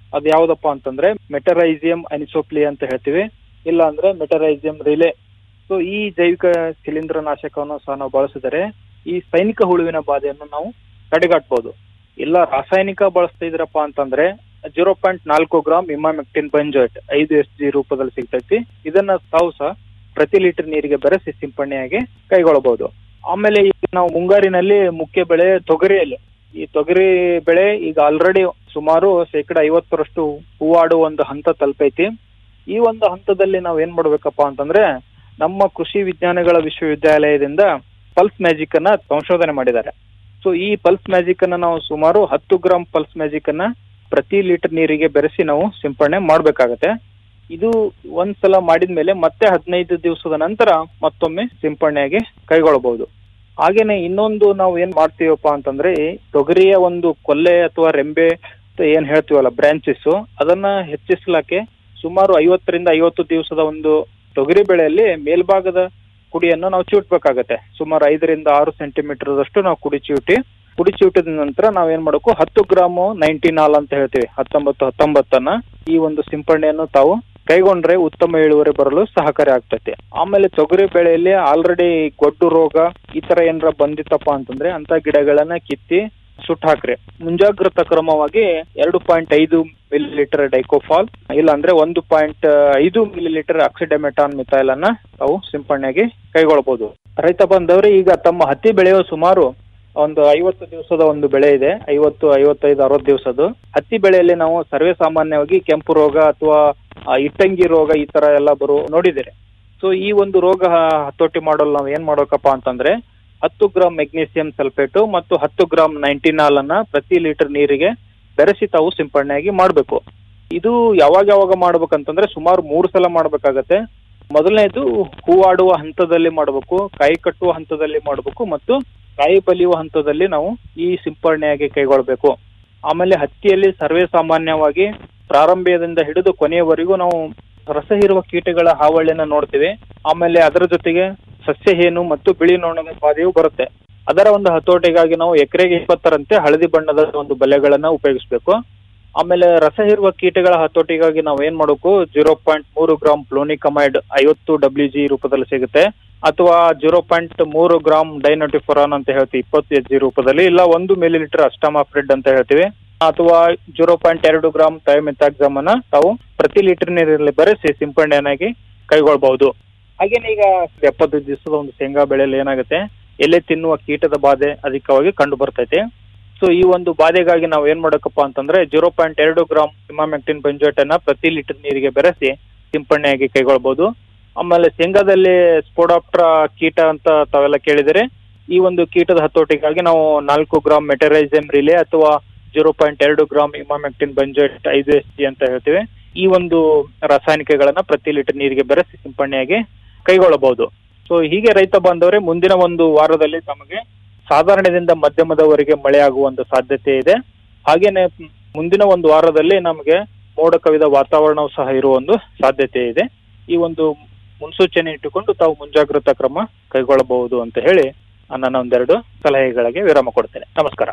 ಅದು ಯಾವ್ದಪ್ಪ ಅಂತಂದ್ರೆ ಮೆಟರೈಸಿಯಂ ಅನಿಸೋಪ್ಲಿ ಅಂತ ಹೇಳ್ತೀವಿ ಇಲ್ಲ ಅಂದ್ರೆ ಮೆಟರೈಸಿಯಂ ರಿಲೆ ಸೊ ಈ ಜೈವಿಕ ಶಿಲೀಂಧ್ರ ನಾಶಕವನ್ನು ಸಹ ನಾವು ಬಳಸಿದರೆ ಈ ಸೈನಿಕ ಹುಳುವಿನ ಬಾಧೆಯನ್ನು ನಾವು ತಡೆಗಟ್ಟಬಹುದು ಇಲ್ಲ ರಾಸಾಯನಿಕ ಬಳಸ್ತಾ ಇದ್ರಪ್ಪ ಅಂತಂದ್ರೆ ಜೀರೋ ಪಾಯಿಂಟ್ ನಾಲ್ಕು ಗ್ರಾಮ್ ಇಮಾಮೆಕ್ಟಿನ್ ಬಂಜೋಟ್ ಐದು ಎಸ್ ಜಿ ರೂಪದಲ್ಲಿ ಸಿಗ್ತೈತಿ ಇದನ್ನ ತಾವು ಸಹ ಪ್ರತಿ ಲೀಟರ್ ನೀರಿಗೆ ಬೆರೆಸಿ ಸಿಂಪಡಣೆಯಾಗಿ ಕೈಗೊಳ್ಳಬಹುದು ಆಮೇಲೆ ಈಗ ನಾವು ಮುಂಗಾರಿನಲ್ಲಿ ಮುಖ್ಯ ಬೆಳೆ ತೊಗರಿಯಲ್ಲಿ ಈ ತೊಗರಿ ಬೆಳೆ ಈಗ ಆಲ್ರೆಡಿ ಸುಮಾರು ಶೇಕಡ ಐವತ್ತರಷ್ಟು ಹೂವಾಡುವ ಒಂದು ಹಂತ ತಲುಪೈತಿ ಈ ಒಂದು ಹಂತದಲ್ಲಿ ನಾವು ಏನ್ ಮಾಡ್ಬೇಕಪ್ಪ ಅಂತಂದ್ರೆ ನಮ್ಮ ಕೃಷಿ ವಿಜ್ಞಾನಗಳ ವಿಶ್ವವಿದ್ಯಾಲಯದಿಂದ ಪಲ್ಸ್ ಮ್ಯಾಜಿಕ್ ಅನ್ನ ಸಂಶೋಧನೆ ಮಾಡಿದ್ದಾರೆ ಸೊ ಈ ಪಲ್ಸ್ ಮ್ಯಾಜಿಕ್ ಅನ್ನ ನಾವು ಸುಮಾರು ಹತ್ತು ಗ್ರಾಮ್ ಪಲ್ಸ್ ಮ್ಯಾಜಿಕ್ ಅನ್ನ ಪ್ರತಿ ಲೀಟರ್ ನೀರಿಗೆ ಬೆರೆಸಿ ನಾವು ಸಿಂಪಡಣೆ ಮಾಡ್ಬೇಕಾಗತ್ತೆ ಇದು ಒಂದ್ಸಲ ಮಾಡಿದ್ಮೇಲೆ ಮತ್ತೆ ಹದಿನೈದು ದಿವಸದ ನಂತರ ಮತ್ತೊಮ್ಮೆ ಸಿಂಪಡಣೆಯಾಗಿ ಕೈಗೊಳ್ಳಬಹುದು ಹಾಗೇನೆ ಇನ್ನೊಂದು ನಾವು ಏನ್ ಮಾಡ್ತೀವಪ್ಪ ಅಂತಂದ್ರೆ ಈ ತೊಗರಿಯ ಒಂದು ಕೊಲ್ಲೆ ಅಥವಾ ರೆಂಬೆ ಅಂತ ಏನ್ ಹೇಳ್ತೀವಲ್ಲ ಬ್ರಾಂಚಸ್ ಅದನ್ನ ಹೆಚ್ಚಿಸ್ಲಕ್ಕೆ ಸುಮಾರು ಐವತ್ತರಿಂದ ಐವತ್ತು ದಿವಸದ ಒಂದು ತೊಗರಿ ಬೆಳೆಯಲ್ಲಿ ಮೇಲ್ಭಾಗದ ಕುಡಿಯನ್ನು ನಾವು ಚಿವುಟ್ಬೇಕಾಗತ್ತೆ ಸುಮಾರು ಐದರಿಂದ ಆರು ಸೆಂಟಿಮೀಟರ್ ದಷ್ಟು ನಾವು ಕುಡಿ ಚಿವುಟಿ ಕುಡಿ ಚಿವುಟಿದ ನಂತರ ನಾವ್ ಏನ್ ಮಾಡಬೇಕು ಹತ್ತು ಗ್ರಾಮು ನೈಂಟಿನಾಲ್ ಅಂತ ಹೇಳ್ತೀವಿ ಹತ್ತೊಂಬತ್ತು ಹತ್ತೊಂಬತ್ತನ್ನ ಈ ಒಂದು ಸಿಂಪಡಣೆಯನ್ನು ತಾವು ಕೈಗೊಂಡ್ರೆ ಉತ್ತಮ ಇಳುವರಿ ಬರಲು ಸಹಕಾರಿ ಆಗ್ತೈತಿ ಆಮೇಲೆ ತೊಗರಿ ಬೆಳೆಯಲ್ಲಿ ಆಲ್ರೆಡಿ ಗೊಡ್ಡು ರೋಗ ಈ ತರ ಏನಾರ ಬಂದಿತ್ತಪ್ಪ ಅಂತಂದ್ರೆ ಅಂತ ಗಿಡಗಳನ್ನ ಕಿತ್ತಿ ಸುಟ್ಟು ಹಾಕ್ರಿ ಮುಂಜಾಗ್ರತಾ ಕ್ರಮವಾಗಿ ಎರಡು ಪಾಯಿಂಟ್ ಐದು ಮಿಲಿ ಲೀಟರ್ ಡೈಕೋಫಾಲ್ ಇಲ್ಲ ಅಂದ್ರೆ ಒಂದು ಪಾಯಿಂಟ್ ಐದು ಮಿಲಿ ಲೀಟರ್ ಆಕ್ಸಿಡೆಮೆಟಾನ್ ಮಿಥೈಲ್ ಅನ್ನ ತಾವು ಸಿಂಪಡಣೆಗೆ ಕೈಗೊಳ್ಳಬಹುದು ರೈತ ಬಂದವರು ಈಗ ತಮ್ಮ ಹತ್ತಿ ಬೆಳೆಯುವ ಸುಮಾರು ಒಂದು ಐವತ್ತು ದಿವಸದ ಒಂದು ಬೆಳೆ ಇದೆ ಐವತ್ತು ಐವತ್ತೈದು ಅರವತ್ತು ದಿವಸದ್ದು ಹತ್ತಿ ಬೆಳೆಯಲ್ಲಿ ನಾವು ಸರ್ವೇ ಸಾಮಾನ್ಯವಾಗಿ ಕೆಂಪು ರೋಗ ಅಥವಾ ಆ, ಇಟ್ಟಂಗಿ ರೋಗ ಈ ತರ ಎಲ್ಲ ಬರು ನೋಡಿದ್ದೀರಿ ಸೊ ಈ ಒಂದು ರೋಗ ಹತೋಟಿ ಮಾಡಲು ನಾವು ಏನ್ ಮಾಡ್ಬೇಕಪ್ಪ ಅಂತಂದ್ರೆ ಹತ್ತು ಗ್ರಾಮ್ ಮೆಗ್ನೀಸಿಯಂ ಸಲ್ಫೇಟು ಮತ್ತು ಹತ್ತು ಗ್ರಾಮ್ ನೈಂಟಿನಾಲ್ ಅನ್ನ ಪ್ರತಿ ಲೀಟರ್ ನೀರಿಗೆ ಬೆರೆಸಿ ತಾವು ಸಿಂಪಡಣೆಯಾಗಿ ಮಾಡಬೇಕು ಇದು ಯಾವಾಗ ಯಾವಾಗ ಮಾಡ್ಬೇಕಂತಂದ್ರೆ ಸುಮಾರು ಮೂರು ಸಲ ಮಾಡ್ಬೇಕಾಗತ್ತೆ ಮೊದಲನೇದು ಹೂವಾಡುವ ಹಂತದಲ್ಲಿ ಮಾಡಬೇಕು ಕಾಯಿ ಕಟ್ಟುವ ಹಂತದಲ್ಲಿ ಮಾಡಬೇಕು ಮತ್ತು ಕಾಯಿ ಬಲಿಯುವ ಹಂತದಲ್ಲಿ ನಾವು ಈ ಸಿಂಪಡಣೆಯಾಗಿ ಕೈಗೊಳ್ಬೇಕು ಆಮೇಲೆ ಹತ್ತಿಯಲ್ಲಿ ಸರ್ವೇ ಸಾಮಾನ್ಯವಾಗಿ ಪ್ರಾರಂಭದಿಂದ ಹಿಡಿದು ಕೊನೆಯವರೆಗೂ ನಾವು ರಸ ಹೀರುವ ಕೀಟಗಳ ಹಾವಳಿಯನ್ನ ನೋಡ್ತೀವಿ ಆಮೇಲೆ ಅದರ ಜೊತೆಗೆ ಸಸ್ಯಹೇನು ಮತ್ತು ಬಿಳಿ ನೊಣದ ಬಾಧೆಯು ಬರುತ್ತೆ ಅದರ ಒಂದು ಹತೋಟಿಗಾಗಿ ನಾವು ಎಕರೆಗೆ ಇಪ್ಪತ್ತರಂತೆ ಹಳದಿ ಬಣ್ಣದ ಒಂದು ಬಲೆಗಳನ್ನ ಉಪಯೋಗಿಸಬೇಕು ಆಮೇಲೆ ರಸ ಹೀರುವ ಕೀಟಗಳ ಹತೋಟಿಗಾಗಿ ನಾವು ಏನ್ ಮಾಡಬೇಕು ಜೀರೋ ಪಾಯಿಂಟ್ ಮೂರು ಗ್ರಾಮ್ ಪ್ಲೋನಿಕಮೈಡ್ ಐವತ್ತು ಡಬ್ಲ್ಯೂ ಜಿ ರೂಪದಲ್ಲಿ ಸಿಗುತ್ತೆ ಅಥವಾ ಜೀರೋ ಪಾಯಿಂಟ್ ಮೂರು ಗ್ರಾಮ್ ಡೈನೋಟಿಫೊರಾನ್ ಅಂತ ಹೇಳ್ತೀವಿ ಇಪ್ಪತ್ತು ಎಚ್ ಜಿ ರೂಪದಲ್ಲಿ ಇಲ್ಲ ಒಂದು ಮಿಲಿ ಲೀಟರ್ ಅಸ್ಟಮಾಫ್ರಿಡ್ ಅಂತ ಹೇಳ್ತೀವಿ ಅಥವಾ ಜೀರೋ ಪಾಯಿಂಟ್ ಎರಡು ಗ್ರಾಮ್ ಥೈಮಿಥಾಕ್ಸಮ್ ಅನ್ನ ತಾವು ಪ್ರತಿ ಲೀಟರ್ ನೀರಲ್ಲಿ ಬೆರೆಸಿ ಸಿಂಪಡಣೆಯಾಗಿ ಕೈಗೊಳ್ಬಹುದು ಹಾಗೇನೆ ಈಗ ಎಪ್ಪತ್ತು ದಿವಸದ ಒಂದು ಶೇಂಗಾ ಬೆಳೆಯಲ್ಲಿ ಏನಾಗುತ್ತೆ ಎಲೆ ತಿನ್ನುವ ಕೀಟದ ಬಾಧೆ ಅಧಿಕವಾಗಿ ಕಂಡು ಬರ್ತೈತೆ ಸೊ ಈ ಒಂದು ಬಾಧೆಗಾಗಿ ನಾವು ಏನ್ ಮಾಡಬೇಕಪ್ಪ ಅಂತಂದ್ರೆ ಜೀರೋ ಪಾಯಿಂಟ್ ಎರಡು ಗ್ರಾಮ್ ಇಮಾಮೆಕ್ಟಿನ್ ಬೆಂಜೋಟ್ ಅನ್ನ ಪ್ರತಿ ಲೀಟರ್ ನೀರಿಗೆ ಬೆರೆಸಿ ಸಿಂಪಡಣೆಯಾಗಿ ಕೈಗೊಳ್ಬಹುದು ಆಮೇಲೆ ಶೇಂಗಾದಲ್ಲಿ ಸ್ಪೋಡಾಪ್ಟ್ರ ಕೀಟ ಅಂತ ತಾವೆಲ್ಲ ಕೇಳಿದರೆ ಈ ಒಂದು ಕೀಟದ ಹತೋಟಿಗಾಗಿ ನಾವು ನಾಲ್ಕು ಗ್ರಾಮ್ ಮೆಟರೈಸಮ್ ರಿಲೆ ಅಥವಾ ಜೀರೋ ಪಾಯಿಂಟ್ ಎರಡು ಗ್ರಾಮ್ ಇಮಾಮೆಕ್ಟಿನ್ ಬೆಂಜೋಟ್ ಐದು ಎಸ್ ಜಿ ಅಂತ ಹೇಳ್ತೀವಿ ಈ ಒಂದು ರಾಸಾಯನಿಕಗಳನ್ನ ಪ್ರತಿ ಲೀಟರ್ ನೀರಿಗೆ ಬೆರೆಸಿ ಸಿಂಪಡಣೆಯಾಗಿ ಕೈಗೊಳ್ಳಬಹುದು ಸೊ ಹೀಗೆ ರೈತ ಬಾಂಧವರೇ ಮುಂದಿನ ಒಂದು ವಾರದಲ್ಲಿ ತಮಗೆ ಸಾಧಾರಣದಿಂದ ಮಧ್ಯಮದವರೆಗೆ ಮಳೆ ಆಗುವ ಒಂದು ಸಾಧ್ಯತೆ ಇದೆ ಹಾಗೇನೆ ಮುಂದಿನ ಒಂದು ವಾರದಲ್ಲಿ ನಮಗೆ ಮೋಡ ಕವಿದ ವಾತಾವರಣವು ಸಹ ಇರುವ ಒಂದು ಸಾಧ್ಯತೆ ಇದೆ ಈ ಒಂದು ಮುನ್ಸೂಚನೆ ಇಟ್ಟುಕೊಂಡು ತಾವು ಮುಂಜಾಗ್ರತಾ ಕ್ರಮ ಕೈಗೊಳ್ಳಬಹುದು ಅಂತ ಹೇಳಿ ನನ್ನ ಒಂದೆರಡು ಸಲಹೆಗಳಿಗೆ ವಿರಾಮ ಕೊಡ್ತೇನೆ ನಮಸ್ಕಾರ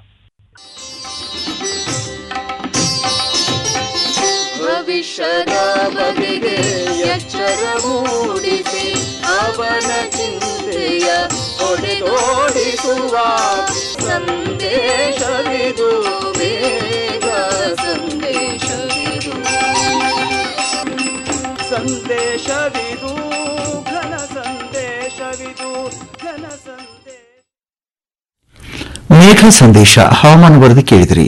ಭವಿಷ್ಯದ ಬಗೆಗೆ ಎಚ್ಚರ ಮೂಡಿಸಿ ಅವನ ಚಿಂತೆಯ ಹೊಡೆದೋಡಿಸುವ ಸಂದೇಶವಿದು ಬೇಗ ಸಂದೇಶವಿದು ಸಂದೇಶವಿದು ಘನ ಸಂದೇಶವಿದು ಘನ ಸಂದೇಶ ಮೇಘ ಸಂದೇಶ ಹವಾಮಾನ ವರದಿ ಕೇಳಿದಿರಿ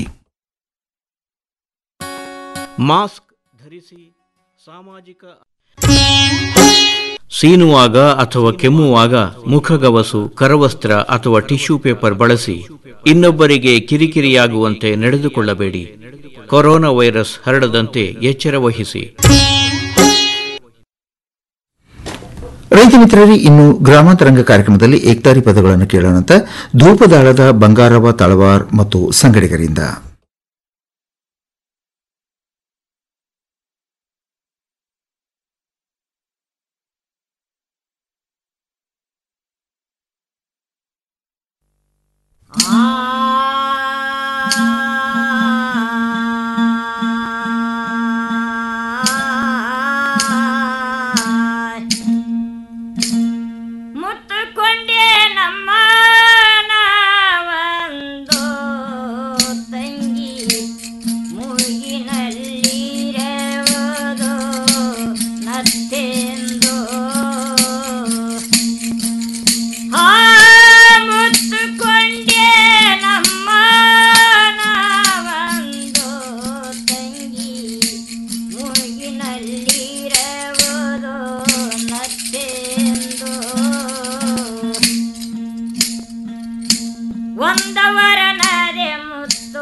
ಮಾಸ್ಕ್ ಧರಿಸಿ ಸಾಮಾಜಿಕ ಸೀನುವಾಗ ಅಥವಾ ಕೆಮ್ಮುವಾಗ ಮುಖಗವಸು ಕರವಸ್ತ್ರ ಅಥವಾ ಟಿಶ್ಯೂ ಪೇಪರ್ ಬಳಸಿ ಇನ್ನೊಬ್ಬರಿಗೆ ಕಿರಿಕಿರಿಯಾಗುವಂತೆ ನಡೆದುಕೊಳ್ಳಬೇಡಿ ಕೊರೋನಾ ವೈರಸ್ ಹರಡದಂತೆ ಎಚ್ಚರ ವಹಿಸಿ ರೈತ ಮಿತ್ರರೇ ಇನ್ನು ಗ್ರಾಮಾಂತರಂಗ ಕಾರ್ಯಕ್ರಮದಲ್ಲಿ ಏಕ್ತಾರಿ ಪದಗಳನ್ನು ಕೇಳೋಣಂತ ಧೂಪದಾಳದ ಬಂಗಾರವ ತಳವಾರ್ ಮತ್ತು ಸಂಗಡಿಗರಿಂದ ನತ್ತೆಂದು ಆ ಮುತ್ತುಕೊಂಡೆ ನಮ್ಮ ನಾವಂದು ತಂಗಿ ಮುಗಿನಲ್ಲಿರವುದು ನತ್ತೆಂದು ಒಂದವರನದೆ ಮುತ್ತು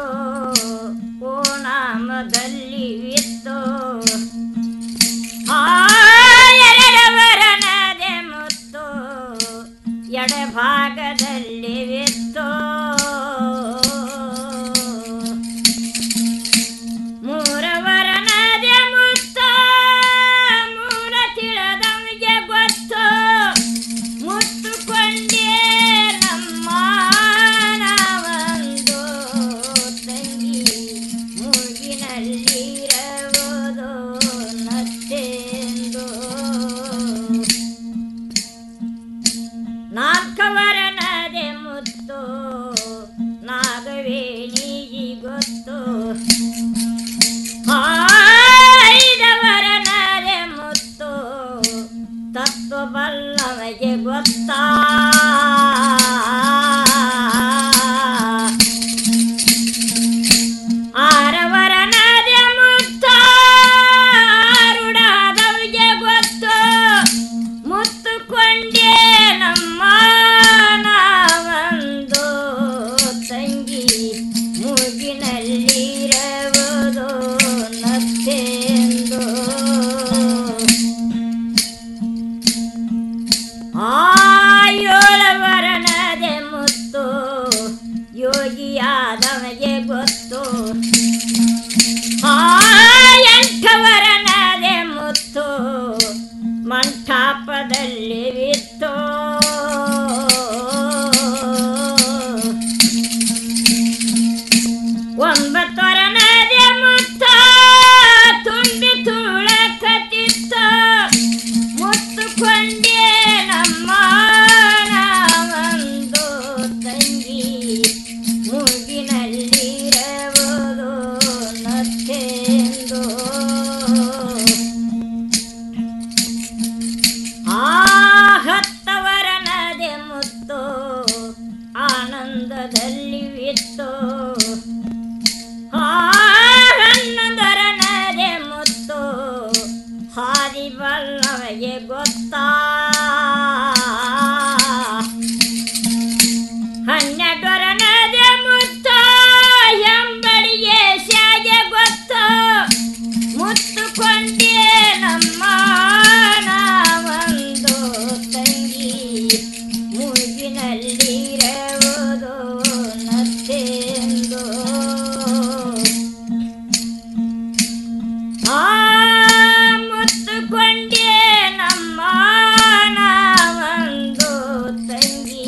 ಓಣಾಮದಲ್ಲಿ ವಿತ್ತು ಆ ಎರಡವರನದೆ ಮುತ್ತು ಎಡಭಾಗದಲ್ಲಿ ವಿತ್ತು ಮೂರವರನದೆ ಮುತ್ತ ಮೂರ ತಿಳಿದವಗೆ ಗೊತ್ತು ಮುತ್ತುಕೊಂಡೇ ನಮ್ಮ ನಾವೊಂದು ತಂಗಿ ಮೂಗಿನಲ್ಲಿರವುದು ನತ್ತೆಂದು ನಾಲ್ಕವರ ನದೆ ಮುತ್ತು ನಾಗವೇಣಿಗೆ ಗೊತ್ತು ಐದವರ ನದೆ ಮುತ್ತು ತತ್ವ ಬಲ್ಲವಗೆ ಗೊತ್ತಾ ಆರವರ ನದೆ ಮುತ್ತ ಆರುಡಾದವಗೆ ಗೊತ್ತು ಮುತ್ತುಕೊಂಡೇ ನಮ್ಮ ನಾವಂದು ತಂಗಿ ಮೂಗಿನಲ್ಲಿರವುದು ನತ್ತೆಂದು ಆಯೋಳವರ ನದೆ ಮುತ್ತು ಯೋಗಿಯಾದವಗೆ ಗೊತ್ತು ಆ ಎಂಟವರ ನದೆ ಮುತ್ತು ಮಂಟಾಪದಲ್ಲಿ ವಿತ್ತು ಒಂಬತ್ತರ ನದೆ ಮುತ್ತ ತುಂಬಿ ತುಳಕತಿತ್ತ ಮುತ್ತುಕೊಂಡೇ ನಮ್ಮ ನಾವೊಂದು ತಂಗಿ ಮೂಗಿನಲ್ಲಿರವುದು ನತ್ತೆಂದು ಆ ಹತ್ತವರ ನದೆ ಮುತ್ತು ಆನಂದದಲ್ಲಿ ವಿತ್ತು ಆ ಹನ್ನೊಂದರ ನದೆ ಮುತ್ತು ಹಾದಿ ಬಲ್ಲವಗೆ ಗೊತ್ತಾ ಹನ್ನೆರಡರ ನದೆ ಮುತ್ತ ಎಂಬಡಿಗೆ ಶಾಗೆ ಗೊತ್ತು ಮುತ್ತುಕೊಂಡೇ ನಮ್ಮ ನಾವೊಂದು ತಂಗಿ ಮೂಗಿನಲ್ಲಿರವುದು ನತ್ತೆಂದು ಆ ಮುತ್ತುಕೊಂಡೇ ನಮ್ಮ ನಾವೊಂದು ತಂಗಿ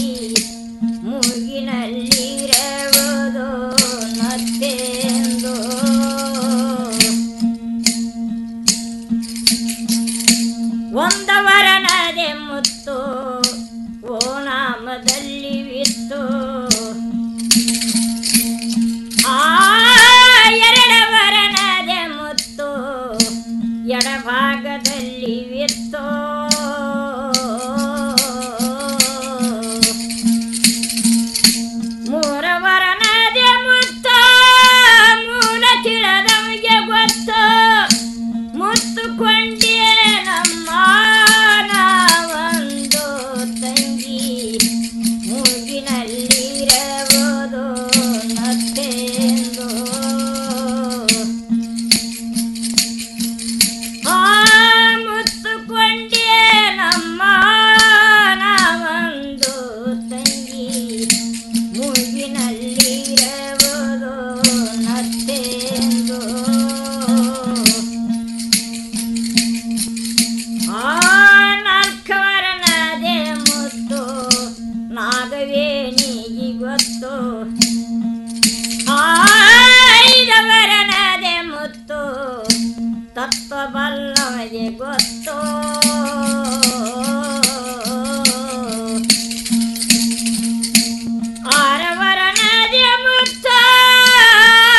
ಮೂಗಿನಲ್ಲಿರವುದು ನತ್ತೆಂದು ಒಂದವರ ನದೆ ಮುತ್ತು ಓಣಾಮದಲ್ಲಿ ವಿತ್ತು ಆ ಎರಡವರ ನದೆ ಮುತ್ತು ಎಡಭಾಗದಲ್ಲಿ ವಿತ್ತು ಮೂರವರ ನದೆ ಮುತ್ತ ಮೂಲ ತಿಳಿದವಗೆ ಗೊತ್ತು ಮುತ್ತುಕೊಂಡೇ ನಮ್ಮ ನಾವೊಂದು ತಂಗಿ ಮೂಗಿನಲ್ಲಿರಬಹುದು ನತ್ತೆಂದು ಆ ಮುತ್ತುಕೊಂಡೇ ನಮ್ಮ ನಾವೊಂದು ತಂಗಿ ಮೂಗಿನಲ್ಲಿರಬಹುದು ನತ್ತೆಂದು ಆ ನಾಲ್ಕವರ ನದೆ ಮುತ್ತು ನಾಗವೇಣಿಗೆ ಗೊತ್ತು ಆ ಐದವರ ನದೆ ಮುತ್ತು ತತ್ವ ಬಲ್ಲವಗೆ ಗೊತ್ತು ಆರವರ ನದೆ ಮುತ್ತ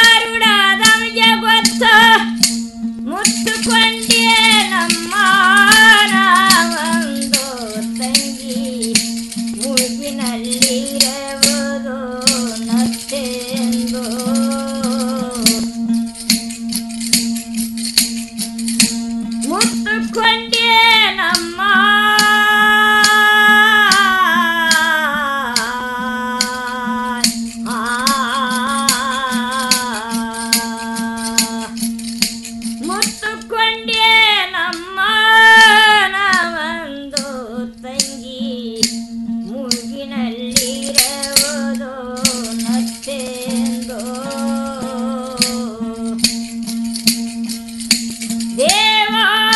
ಆರುಡಾದವಗೆ ಗೊತ್ತು ಮುತ್ತುಕೊಂಡೇ ನಮ್ಮ ಕೊಂಡೆ ನಮ್ಮ ಮುತ್ತುಕೊಂಡೆ ನಮ್ಮ ನಾವೊಂದು ತಂಗಿ ಮೂಗಿನಲ್ಲಿರುವುದು ನತ್ತೆಂದು ದೇವ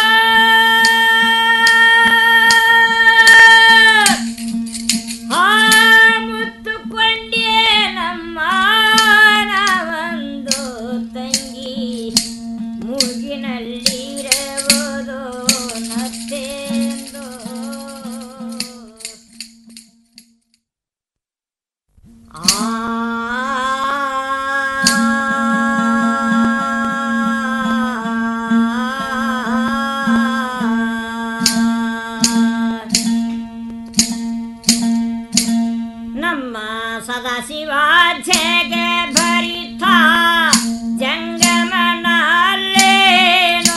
ಆ ಮುತ್ತುಕೊಂಡೆ ನಮ್ಮ ನಾವೊಂದು ತಂಗಿ ಮೂಗಿನಲ್ಲಿರುವುದು ನತ್ತೆಂದು ನಮ್ಮ ಸದಾಶಿವ ಜಗ ಭರಿತ ಜಂಗಮನಲ್ಲೇನೋ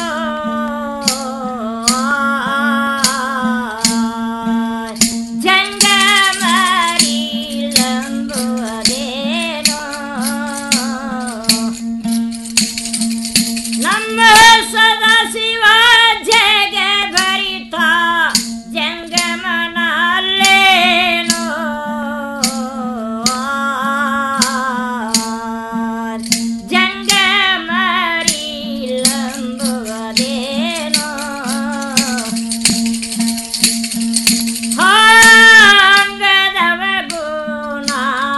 ಜಂಗಮರಿಲಂಬುವುದೇನೋ ನಮ್ಮ ಸದಾಶಿವ ಜಗ ಭರಿತ ಜಂಗಮನಲ್ಲೇನೋ ಜಂಗಮರಿಲಂಬುವುದೇನೋ ಹಾಂಗದವ ಗುಣ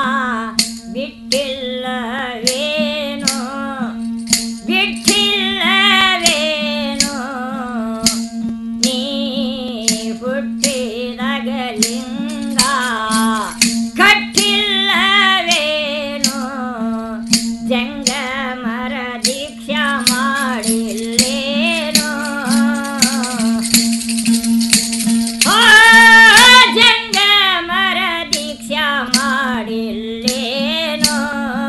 ಬಿಟ್ಟಿಲ್ಲವೇನೋ ಬಿಟ್ಟಿಲ್ಲವೇನೋ ನೀ ಹುಟ್ಟಿದಗಲಿಂಗ ಕಟ್ಟಿಲ್ಲವೇನೋ ಜಂಗಮರ ದೀಕ್ಷಾ ಮಾಡಿಲ್ಲೇನೋ ಆ ಜಂಗಮರ ದೀಕ್ಷಾ ಮಾಡಿಲ್ಲೇನೋ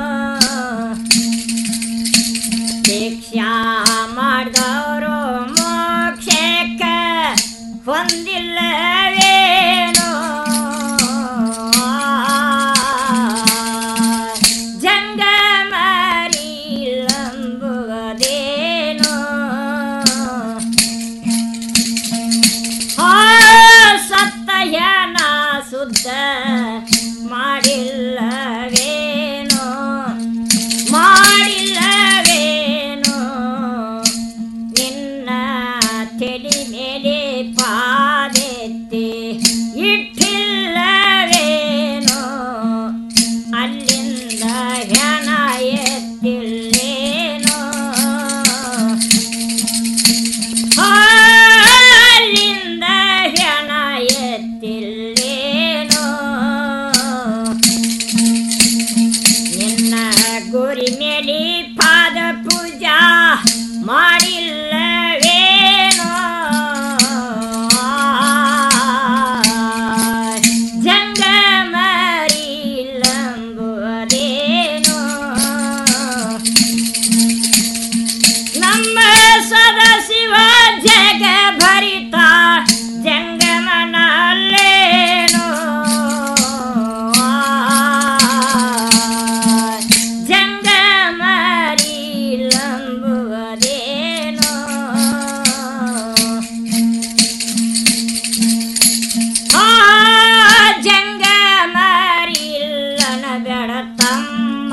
ದೀಕ್ಷಾ ಮಾಡಿದವರು ಮೋಕ್ಷಕ್ಕ ಹೊಂದಿಲ್ಲವೇನೋ ಜಂಗಮರಿ ಲಂಬುವುದೇನೋ ಆ ಸತ್ತಯನ ಸುದ್ದ ಮಾಡಿಲ್ಲವೇನೋ ಮಾಡಿಲ್ಲವೇನೋ ನಿನ್ನ ತೆಲಿ ಮೇಲೆ ಪಾದೆತ್ತಿ ಇಟ್ಟಿಲ್ಲವೇನೋ ಅಲ್ಲಿಂದ ಹೆಣ ಎತ್ತಿಲ್ಲೇನೋ ಅಲ್ಲಿಂದ ಹೆಣ ಎತ್ತಿಲ್ಲೇನೋ ನಿನ್ನ ಗುರಿ ಮೇಲೆ ಪಾದ ಪೂಜಾ ಮಾಡಿಲ್ಲವೇನೋ ಜಂಗಮರಿ ಲಂಬುವುದೇನೋ ನಮ್ಮ ಸದಾಶಿವ ಜಗ ಭರಿತ ಜಂಗಮನಲ್ಲೇನೋ ಜಂಗಮರಿ ಲಂಬುವುದೇನೋ ಆ ಜಂಗಮರಿಲ್ಲನ ಬೆಡತಮ್ಮ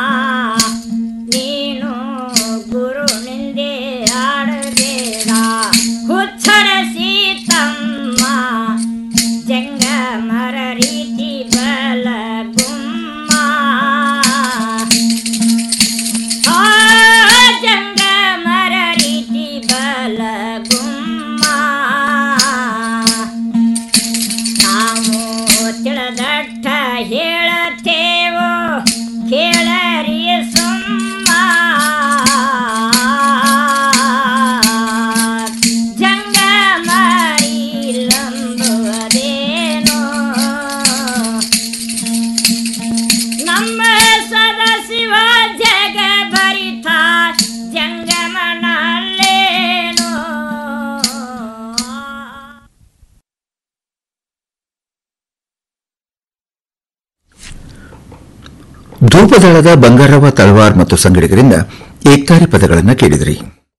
ನೀನು ಗುರು ನಿಂದೆ ಆಡಬೇಡ ಹುಚ್ಚರಸಿ ತಮ್ಮ ಜಂಗಮರ ರೀತಿ ಬಲಗುಮ್ಮ ಆ ಜಂಗಮರ ರೀತಿ ಬಲಗುಮ್ಮ ನಾವು ತಿಳಿದಟ್ಟ ಹೇಳತೇವೋ ಕೇಳರಿ ಸುಮ್ಮ ಜಂಗಮರಿ ಲಂಬುವುದೇನೋ ನಮ್ಮ ಸದಾಶಿವ ಜಗ ಭರಿತ ಜಂಗಮನಲ್ಲೇನೋ ಧೂಪದಾಳದ ಬಂಗಾರವ ತಳವಾರ್ ಮತ್ತು ಸಂಗಡಿಗರಿಂದ ಏಕ್ತಾರಿ ಪದಗಳನ್ನು ಕೇಳಿದ್ರಿ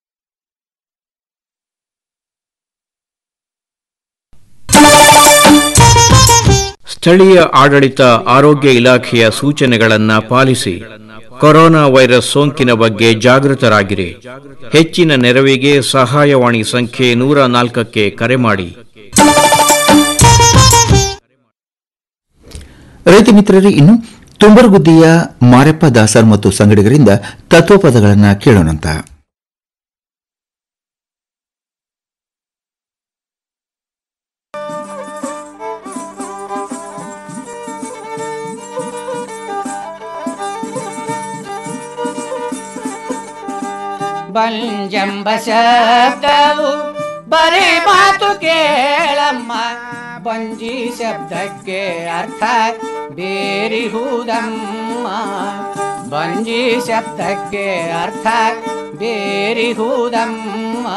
ಸ್ಥಳೀಯ ಆಡಳಿತ ಆರೋಗ್ಯ ಇಲಾಖೆಯ ಸೂಚನೆಗಳನ್ನು ಪಾಲಿಸಿ ಕೊರೋನಾ ವೈರಸ್ ಸೋಂಕಿನ ಬಗ್ಗೆ ಜಾಗೃತರಾಗಿರಿ ಹೆಚ್ಚಿನ ನೆರವಿಗೆ ಸಹಾಯವಾಣಿ ಸಂಖ್ಯೆ ನೂರ ನಾಲ್ಕಕ್ಕೆ ಕರೆ ಮಾಡಿ ರೈತ ಮಿತ್ರರೇ ಇನ್ನು ತುಂಬರಗುದ್ದಿಯ ಮಾರೆಪ್ಪ ದಾಸರ್ ಮತ್ತು ಸಂಗಡಿಗರಿಂದ ತತ್ವಪದಗಳನ್ನು ಕೇಳೋಣಂತ ಬಂಜಂಬ ಶಬ್ದವು ಬರೀ ಮಾತು ಕೇಳಮ್ಮ ಬಂಜಿ ಶಬ್ದಕ್ಕೆ ಅರ್ಥ ಬೇರಿಹುದಮ್ಮ ಬಂಜಿ ಶಬ್ದಕ್ಕೆ ಅರ್ಥ ಬೇರಿಹುದಮ್ಮ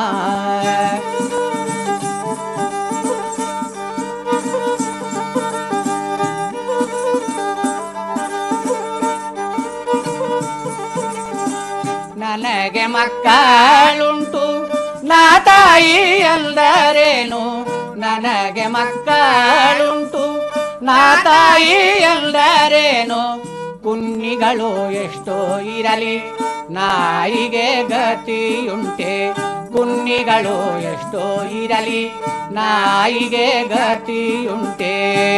ನನಗೆ ಮಕ್ಕಳುಂಟು ನಾ ತಾಯಿ ಎಂದರೇನು ನನಗೆ ಮಕ್ಕಳುಂಟು ನಾ ತಾಯಿ ಎಂದರೇನು ಕುನ್ನಿಗಳು ಎಷ್ಟೋ ಇರಲಿ ನಾಯಿಗೆ ಗತಿಯುಂಟೆ ಕುನ್ನಿಗಳು ಎಷ್ಟೋ ಇರಲಿ ನಾಯಿಗೆ ಗತಿಯುಂಟೆ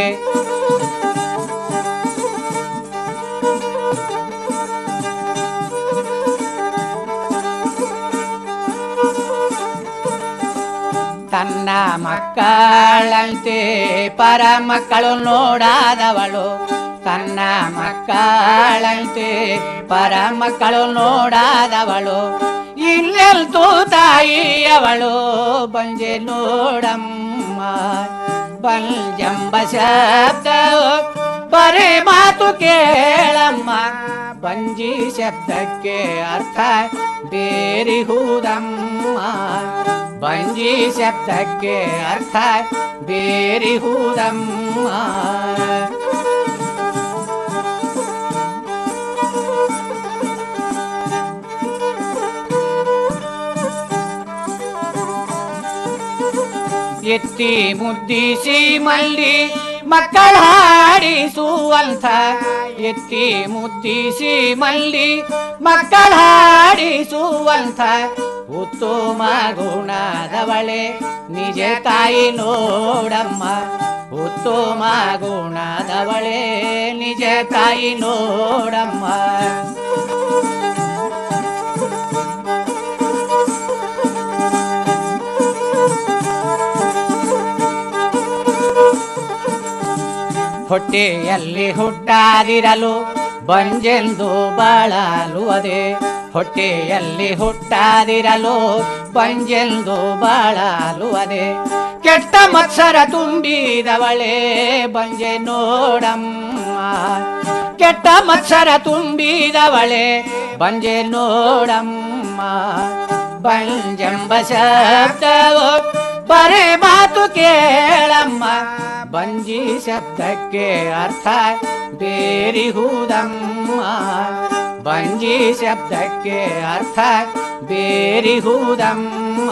ತನ್ನ ಮಕ್ಕಳಂತೆ ಪರ ಮಕ್ಕಳು ನೋಡಾದವಳು ತನ್ನ ಮಕ್ಕಳಂತೆ ಪರ ಮಕ್ಕಳು ನೋಡಾದವಳು ಇಲ್ಲೆಲ್ತು ತಾಯಿಯವಳು ಬಂಜೆ ನೋಡಮ್ಮ ಬಂಜಂಬ ಶಬ್ದ ಬರೇ ಮಾತು ಕೇಳಮ್ಮ ಬಂಜಿ ಶಬ್ದಕ್ಕೆ ಅರ್ಥ ಬೇರಿಹುದಮ್ಮ ಬಂಜಿ ಶಬ್ದಕ್ಕೆ ಅರ್ಥ ಬೇರಿಹುದಮ್ಮ ಎತ್ತಿ ಮುದ್ದಿಸಿ ಮಲ್ಲಿ ಮಕ್ಕಳ ಹಾಡಿಸುವಂಥ ಎತ್ತಿ ಮುದ್ದಿಸಿ ಮಲ್ಲಿ ಮಕ್ಕಳ ಹಾಡಿಸುವಂಥ ಉತ್ತಮ ಗುಣದವಳೆ ನಿಜ ತಾಯಿ ನೋಡಮ್ಮ ಉತ್ತಮ ಗುಣದವಳೆ ನಿಜ ತಾಯಿ ನೋಡಮ್ಮ ಹೊಟ್ಟೆಯಲ್ಲಿ ಹುಟ್ಟಾದಿರಲು ಬಂಜೆಂದು ಬಾಳಲುವದೆ ಹೊಟ್ಟೆಯಲ್ಲಿ ಹುಟ್ಟಾದಿರಲು ಬಂಜೆಂದು ಬಾಳಲುವದೆ ಕೆಟ್ಟ ಮತ್ಸರ ತುಂಬಿದವಳೆ ಬಂಜೆ ನೋಡಮ್ಮ ಕೆಟ್ಟ ಮತ್ಸರ ತುಂಬಿದವಳೆ ಬಂಜೆ ನೋಡಮ್ಮ ಬಂಜಂಬ ಶಬ್ದವು ಬರೇ ಮಾತು ಕೇಳಮ್ಮ ಬಂಜಿ ಶಬ್ದಕ್ಕೆ ಅರ್ಥ ಬೇರಿಹುದಮ್ಮ ಬಂಜಿ ಶಬ್ದಕ್ಕೆ ಅರ್ಥ ಬೇರಿಹುದಮ್ಮ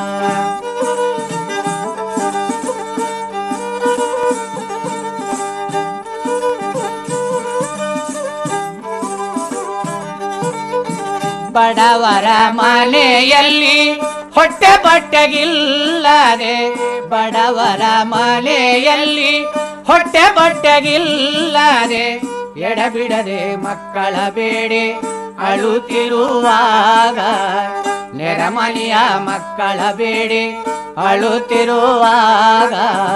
ಬಡವರ ಮನೆಯಲ್ಲಿ ಹೊಟ್ಟೆ ಬಟ್ಟೆಗಿಲ್ಲದೆ ಬಡವರ ಮನೆಯಲ್ಲಿ ಹೊಟ್ಟೆ ಬಟ್ಟೆಗಿಲ್ಲದೆ ಎಡಬಿಡದೆ ಮಕ್ಕಳ ಬೇಡೆ ಅಳುತ್ತಿರುವಾಗ ನೆರಮನೆಯ ಮಕ್ಕಳ ಬೇಡೆ ಅಳುತ್ತಿರುವಾಗ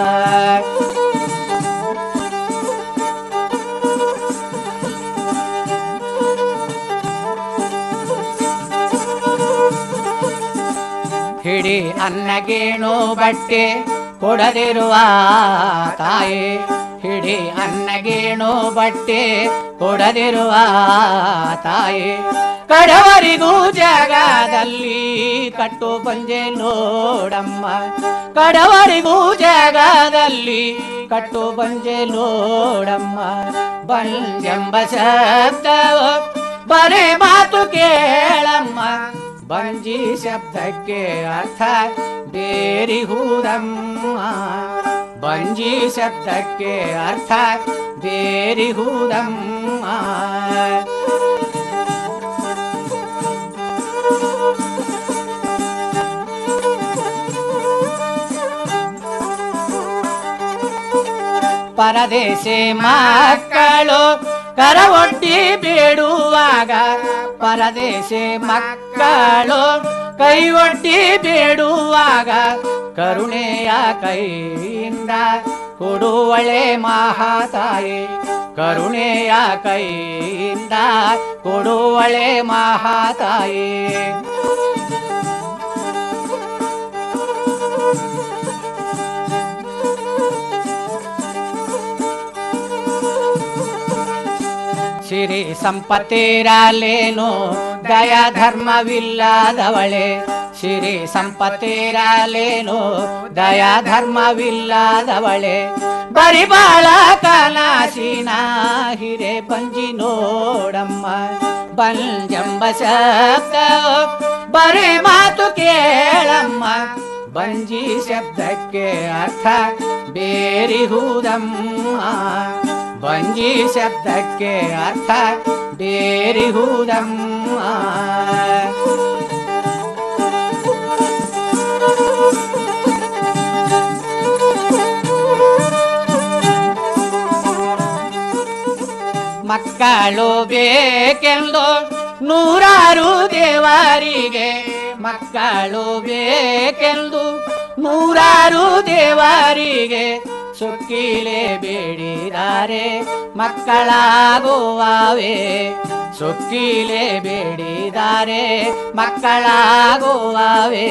ಹಿಡಿ ಅನ್ನಗೇಣು ಬಟ್ಟೆ ಕೊಡದಿರುವ ತಾಯಿ ಹಿಡಿ ಅನ್ನಗೇಣು ಬಟ್ಟೆ ಕೊಡದಿರುವ ತಾಯಿ ಕಡವರಿಗೂ ಜಗದಲ್ಲಿ ಕಟ್ಟು ಬಂಜೆ ನೋಡಮ್ಮ ಕಡವರಿಗೂ ಜಗದಲ್ಲಿ ಕಟ್ಟು ಬಂಜೆ ನೋಡಮ್ಮ ಬಂಜೆಂಬ ಶಬ್ದವು ಬರೇ ಮಾತು ಕೇಳಮ್ಮ ಬಂಜಿ ಶಬ್ದಕ್ಕೆ ಅರ್ಥ ಬೇರಿಹುದಮ್ಮ ಬಂಜಿ ಶಬ್ದಕ್ಕೆ ಅರ್ಥ ಬೇರಿಹುದಮ್ಮ ಪರದೇಶಿ ಮಕ್ಕಳು ಕರವೊಡ್ಡಿ ಬೇಡುವಾಗ ಪರದೇಶಿ ಮಕ್ಕಳು ಕೈ ಒಡ್ಡಿ ಬೇಡುವಾಗ ಕರುಣೆಯ ಕೈಯಿಂದ ಕೊಡುವಳೆ ಮಹಾತಾಯಿ ಕರುಣೆಯ ಕೈಯಿಂದ ಕೊಡುವಳೆ ಮಹಾತಾಯಿ ಸಿರಿ ಸಂಪತ್ತಿರಲೇನು ದಯ ಧರ್ಮವಿಲ್ಲದವಳೆ ಸಿರಿ ಸಂಪತ್ತಿರಲೇನು ದಯ ಧರ್ಮವಿಲ್ಲದವಳೆ ಬರಿ ಬಾಳ ಕಲಾಸಿನ ಹಿರೆ ಬಂಜಿ ನೋಡಮ್ಮ ಬಂಜಂಬ ಶಬ್ದ ಬರೀ ಮಾತು ಕೇಳಮ್ಮ ಬಂಜಿ ಶಬ್ದಕ್ಕೆ ಅರ್ಥ ಬೇರಿಹುದಮ್ಮ ಬಂಜಿ ಶಬ್ದಕ್ಕೆ ಅರ್ಥ ಬೇರಿಹುದಮ್ಮ ಮಕ್ಕಳು ಬೇಕೆಂದು ನೂರಾರು ದೇವರಿಗೆ ಮಕ್ಕಳು ಬೇಕೆಂದು ನೂರಾರು ದೇವರಿಗೆ ಸುಕ್ಕಿಲೆ ಬೇಡಿದಾರೆ ಮಕ್ಕಳಾಗುವವೇ ಸುಕ್ಕಿಲೆ ಬೇಡಿದಾರೆ ಮಕ್ಕಳಾಗುವವೇ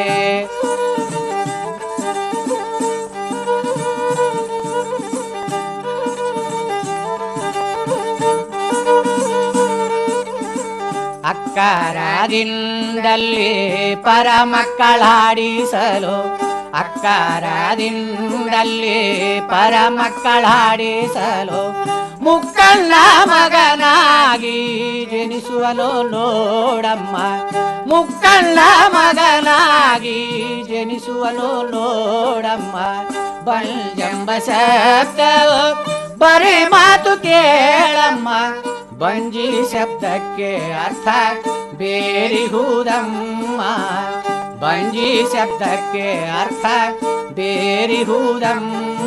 ಅಕ್ಕರದಿಂದಲ್ಲಿ ಪರ ಮಕ್ಕಳಾಡಿಸಲು ಅಕ್ಕರದಿಂದಲ್ಲಿ ಪರ ಮಕ್ಕಳಾಡಿಸಲು ಮುಕ್ಕಣ್ಣ ಮಗನಾಗಿ ಜನಿಸುವಲು ನೋಡಮ್ಮ ಮುಕ್ಕಣ್ಣ ಮಗನಾಗಿ ಜನಿಸುವಲು ನೋಡಮ್ಮ ಬಂಜಂಬ ಶಬ್ದವು ಬರೀ ಮಾತು ಕೇಳಮ್ಮ ಬಂಜಿ ಶಬ್ದಕ್ಕೆ ಅರ್ಥ ಬೇರಿಹುದಮ್ಮ ಬಂಜಿ ಶಬ್ದಕ್ಕೆ ಅರ್ಥ ಬೇರಿಹುದಮ್ಮ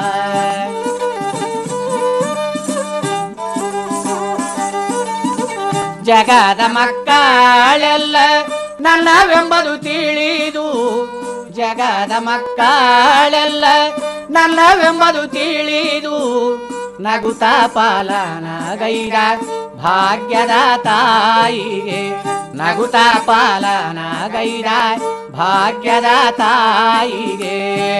ಜಗದ ಮಕ್ಕಳೆಲ್ಲ ನನ್ನವೆಂಬುದು ತಿಳಿದು ಜಗದ ಮಕ್ಕಳೆಲ್ಲ ನನ್ನವೆಂಬುದು ತಿಳಿದು ನಗುತ್ತಾ ಪಾಲನ ಗೈರ ಭಾಗ್ಯದ ತಾಯಿಗೆ ನಗುತ್ತಾ ಪಾಲನ ಗೈರ ಭಾಗ್ಯದ ತಾಯಿಗೆ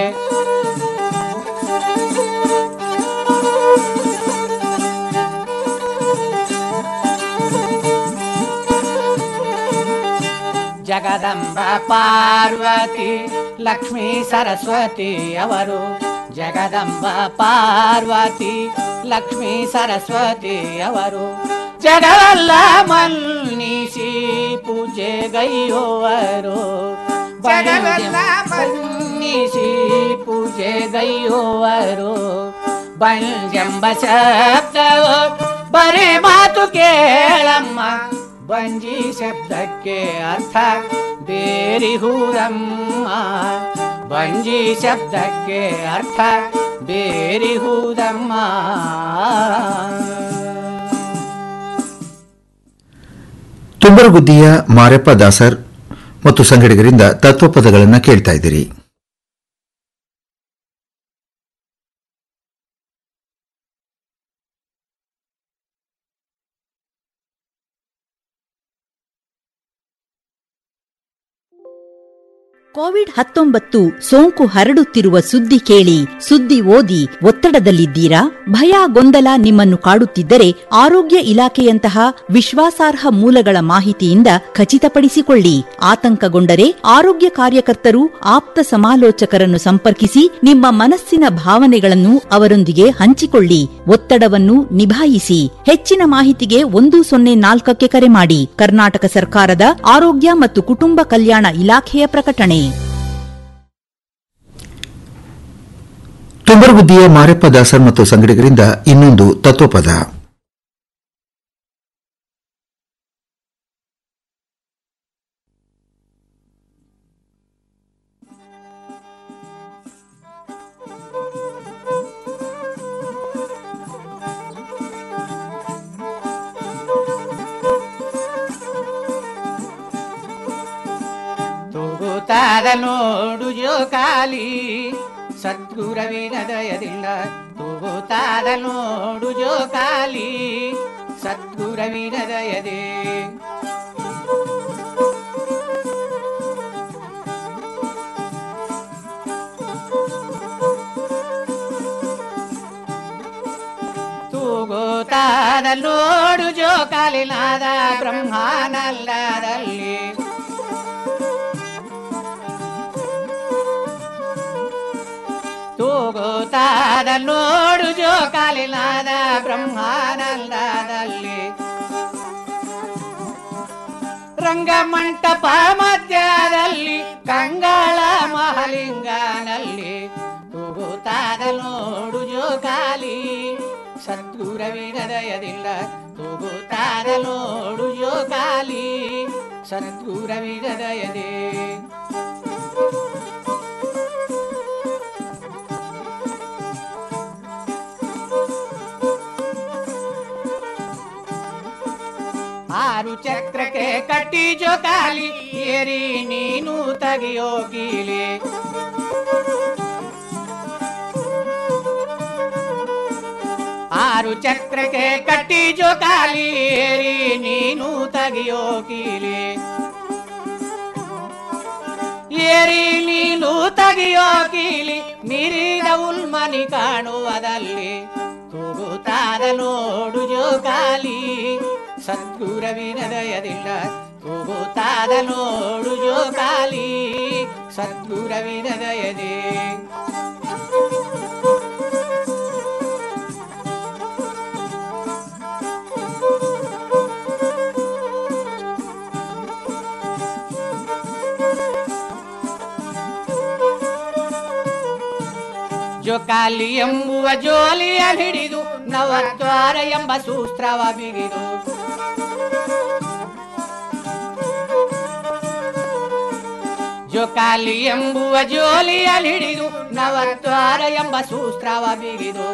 ಜಗದಂಬ ಪಾರ್ವತಿ ಲಕ್ಷ್ಮೀ ಸರಸ್ವತಿ ಅವರು ಜಗದಂಬ ಪಾರ್ವತಿ ಲಕ್ಷ್ಮೀ ಸರಸ್ವತಿ ಅವರು ಜಗವೆಲ್ಲ ಮನ್ನಿಸಿ ಪೂಜೆ ಗೈಯುವರು ಜಗವೆಲ್ಲ ಮನ್ನಿಸಿ ಪೂಜೆ ಗೈಯುವರು ಬಂಜಂಬ ಶಬ್ದವು ಬರೀ ಮಾತು ಕೇಳಮ್ಮ ಬಂಜಿ ಶಬ್ದಕ್ಕೆ ಅರ್ಥ ಬೇರಿಹುದಮ್ಮ ಬಂಜಿ ಶಬ್ದಕ್ಕೆ ಅರ್ಥ ಬೇರಿಹುದಮ್ಮ ತುಂಬರಗುದ್ದಿಯ ಮಾರಪ್ಪ ದಾಸರ್ ಮತ್ತು ಸಂಗಡಿಗರಿಂದ ತತ್ವಪದಗಳನ್ನು ಕೇಳ್ತಾ ಇದ್ದೀರಿ ಕೋವಿಡ್ ಕೋವಿಡ್ ಹತ್ತೊಂಬತ್ತು ಸೋಂಕು ಹರಡುತ್ತಿರುವ ಸುದ್ದಿ ಕೇಳಿ ಸುದ್ದಿ ಓದಿ ಒತ್ತಡದಲ್ಲಿದ್ದೀರಾ ಭಯ ಗೊಂದಲ ನಿಮ್ಮನ್ನು ಕಾಡುತ್ತಿದ್ದರೆ ಆರೋಗ್ಯ ಇಲಾಖೆಯಂತಹ ವಿಶ್ವಾಸಾರ್ಹ ಮೂಲಗಳ ಮಾಹಿತಿಯಿಂದ ಖಚಿತಪಡಿಸಿಕೊಳ್ಳಿ ಆತಂಕಗೊಂಡರೆ ಆರೋಗ್ಯ ಕಾರ್ಯಕರ್ತರು ಆಪ್ತ ಸಮಾಲೋಚಕರನ್ನು ಸಂಪರ್ಕಿಸಿ ನಿಮ್ಮ ಮನಸ್ಸಿನ ಭಾವನೆಗಳನ್ನು ಅವರೊಂದಿಗೆ ಹಂಚಿಕೊಳ್ಳಿ ಒತ್ತಡವನ್ನು ನಿಭಾಯಿಸಿ ಹೆಚ್ಚಿನ ಮಾಹಿತಿಗೆ ಒಂದು ಸೊನ್ನೆ ನಾಲ್ಕಕ್ಕೆ ಕರೆ ಮಾಡಿ ಕರ್ನಾಟಕ ಸರ್ಕಾರದ ಆರೋಗ್ಯ ಮತ್ತು ಕುಟುಂಬ ಕಲ್ಯಾಣ ಇಲಾಖೆಯ ಪ್ರಕಟಣೆ ತುಂಬರ ಬುದ್ಧಿಯ ಮಾರೆಪ್ಪ ದಾಸರ್ ಮತ್ತು ಸಂಗಡಿಗರಿಂದ ಇನ್ನೊಂದು ತತ್ವಪದ ತೂಗುತ್ತಾದ ನೋಡು ಜೋಕಾಲಿ ಸದ್ಗುರವಿನ ದಯದಿಂದ ತೂಗುತ್ತಾದ ನೋಡು ಜೋಕಾಲಿ ಸದ್ಗುರವಿನ ದಯದೆ ತೂಗುತ್ತಾದ ನೋಡು ಜೋಕಾಲಿನಾದ ಬ್ರಹ್ಮಾನಲ್ಲದಲ್ಲಿ ತೂಗುತ್ತಾದ ನೋಡು ಜೋಕಾಲಿನಾದ ಬ್ರಹ್ಮಾನಂದದಲ್ಲಿ ರಂಗಮಂಟಪ ಮಧ್ಯದಲ್ಲಿ ಕಂಗಳ ಮಹಲಿಂಗನಲ್ಲಿ ತೂಗುತ್ತಾದ ನೋಡು ಜೋಕಾಲಿ ಸದ್ಗುರವಿನ ದಯದಿಂದ ತೂಗುತ್ತಾದ ನೋಡು ಜೋಕಾಲಿ ಸದ್ಗುರವಿನ ದಯದೆ ಆರು ಚಕ್ರಕ್ಕೆ ಕಟ್ಟಿ ಜೋಕಾಲಿ ಏರಿ ನೀನು ತೆಗಿಯೋ ಕೀಲಿ ಆರು ಚಕ್ರಕ್ಕೆ ಕಟ್ಟಿ ಜೋಕಾಲಿ ಏರಿ ನೀನು ತೆಗಿಯೋ ಕೀಲಿ ಏರಿ ನೀನು ತೆಗಿಯೋ ಕೀಲಿ ಮೀರಿದ ಉಲ್ಮನಿ ಕಾಣುವುದಲ್ಲಿ ತೂಗುತ್ತಾದ ನೋಡು ಜೋಕಾಲಿ ಸದ್ಗುರವಿನ ದಯದಿಂದ ತೂಗುತ್ತಾದ ನೋಡು ಜೋಕಾಲಿ ಸದ್ಗುರವಿನ ದಯದೆ ಜೋಕಾಲಿ ಎಂಬುವ ಜೋಲಿಯ ಹಿಡಿದು ನವದ್ವಾರ ಎಂಬ ಸೂತ್ರವ ಬಿಗಿದು ಜೋಕಾಲಿ ಎಂಬುವ ಜೋಲಿಯ ಹಿಡಿದು ನವದ್ವಾರ ಎಂಬ ಸೂತ್ರವ ಬಿಗಿದು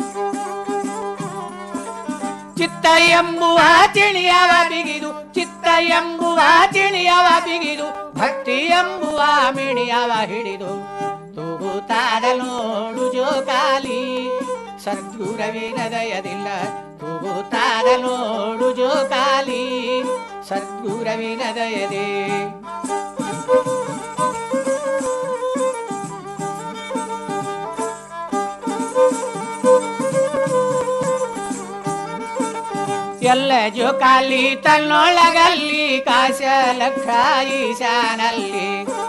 ಚಿತ್ತ ಎಂಬುವ ಚಿಣಿಯವ ಬಿಗಿದು ಚಿತ್ತ ಎಂಬುವ ಚಿಣಿಯವ ಬಿಗಿದು ಭಕ್ತಿ ಎಂಬುವ ಮಿಣಿಯವ ಹಿಡಿದು ತೂಗುತ್ತಾದ ನೋಡು ಜೋಕಾಲಿ ಸದ್ಗುರವಿನ ದಯದಿಲ್ಲ ತೂಗುತ್ತಾದ ನೋಡು ಜೋಕಾಲಿ ಸದ್ಗುರವಿನ ದಯದೆ ಎಲ್ಲ ಜೋಕಾಲಿ ತನ್ನೊಳಗಲ್ಲಿ ಕಾಶ ಲಕ್ಷ ಈಶಾನಲ್ಲಿ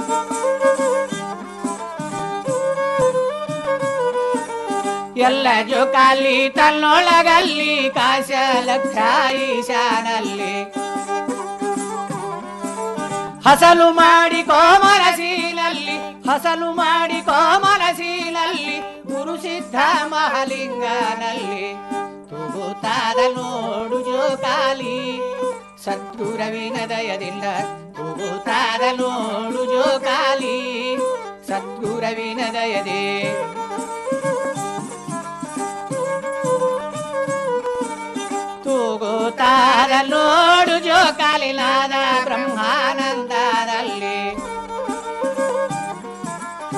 ಎಲ್ಲ ಜೋಕಾಲಿ ತನ್ನೊಳಗಲ್ಲಿ ಕಾಶ ಲಕ್ಷ ಈಶಾನಲ್ಲಿ ಹಸಲು ಮಾಡಿ ಕೋಮನಸೀನಲ್ಲಿ ಹಸಲು ಮಾಡಿ ಕೋಮನಸೀನಲ್ಲಿ ಗುರು ಸಿದ್ಧ ಮಹಾಲಿಂಗನಲ್ಲಿ ತೂಗುತ್ತಾದ ನೋಡು ಜೋಕಾಲಿ ಸದ್ಗುರವಿನ ದಯದಿಂದ ತೂಗುತ್ತಾದ ನೋಡು ಜೋಕಾಲಿ ಸದ್ಗುರವಿನ ದಯದೆ ತೂಗುತ್ತಾದ ನೋಡು ಜೋಕಾಲಿನಾದ ಬ್ರಹ್ಮಾನಂದದಲ್ಲಿ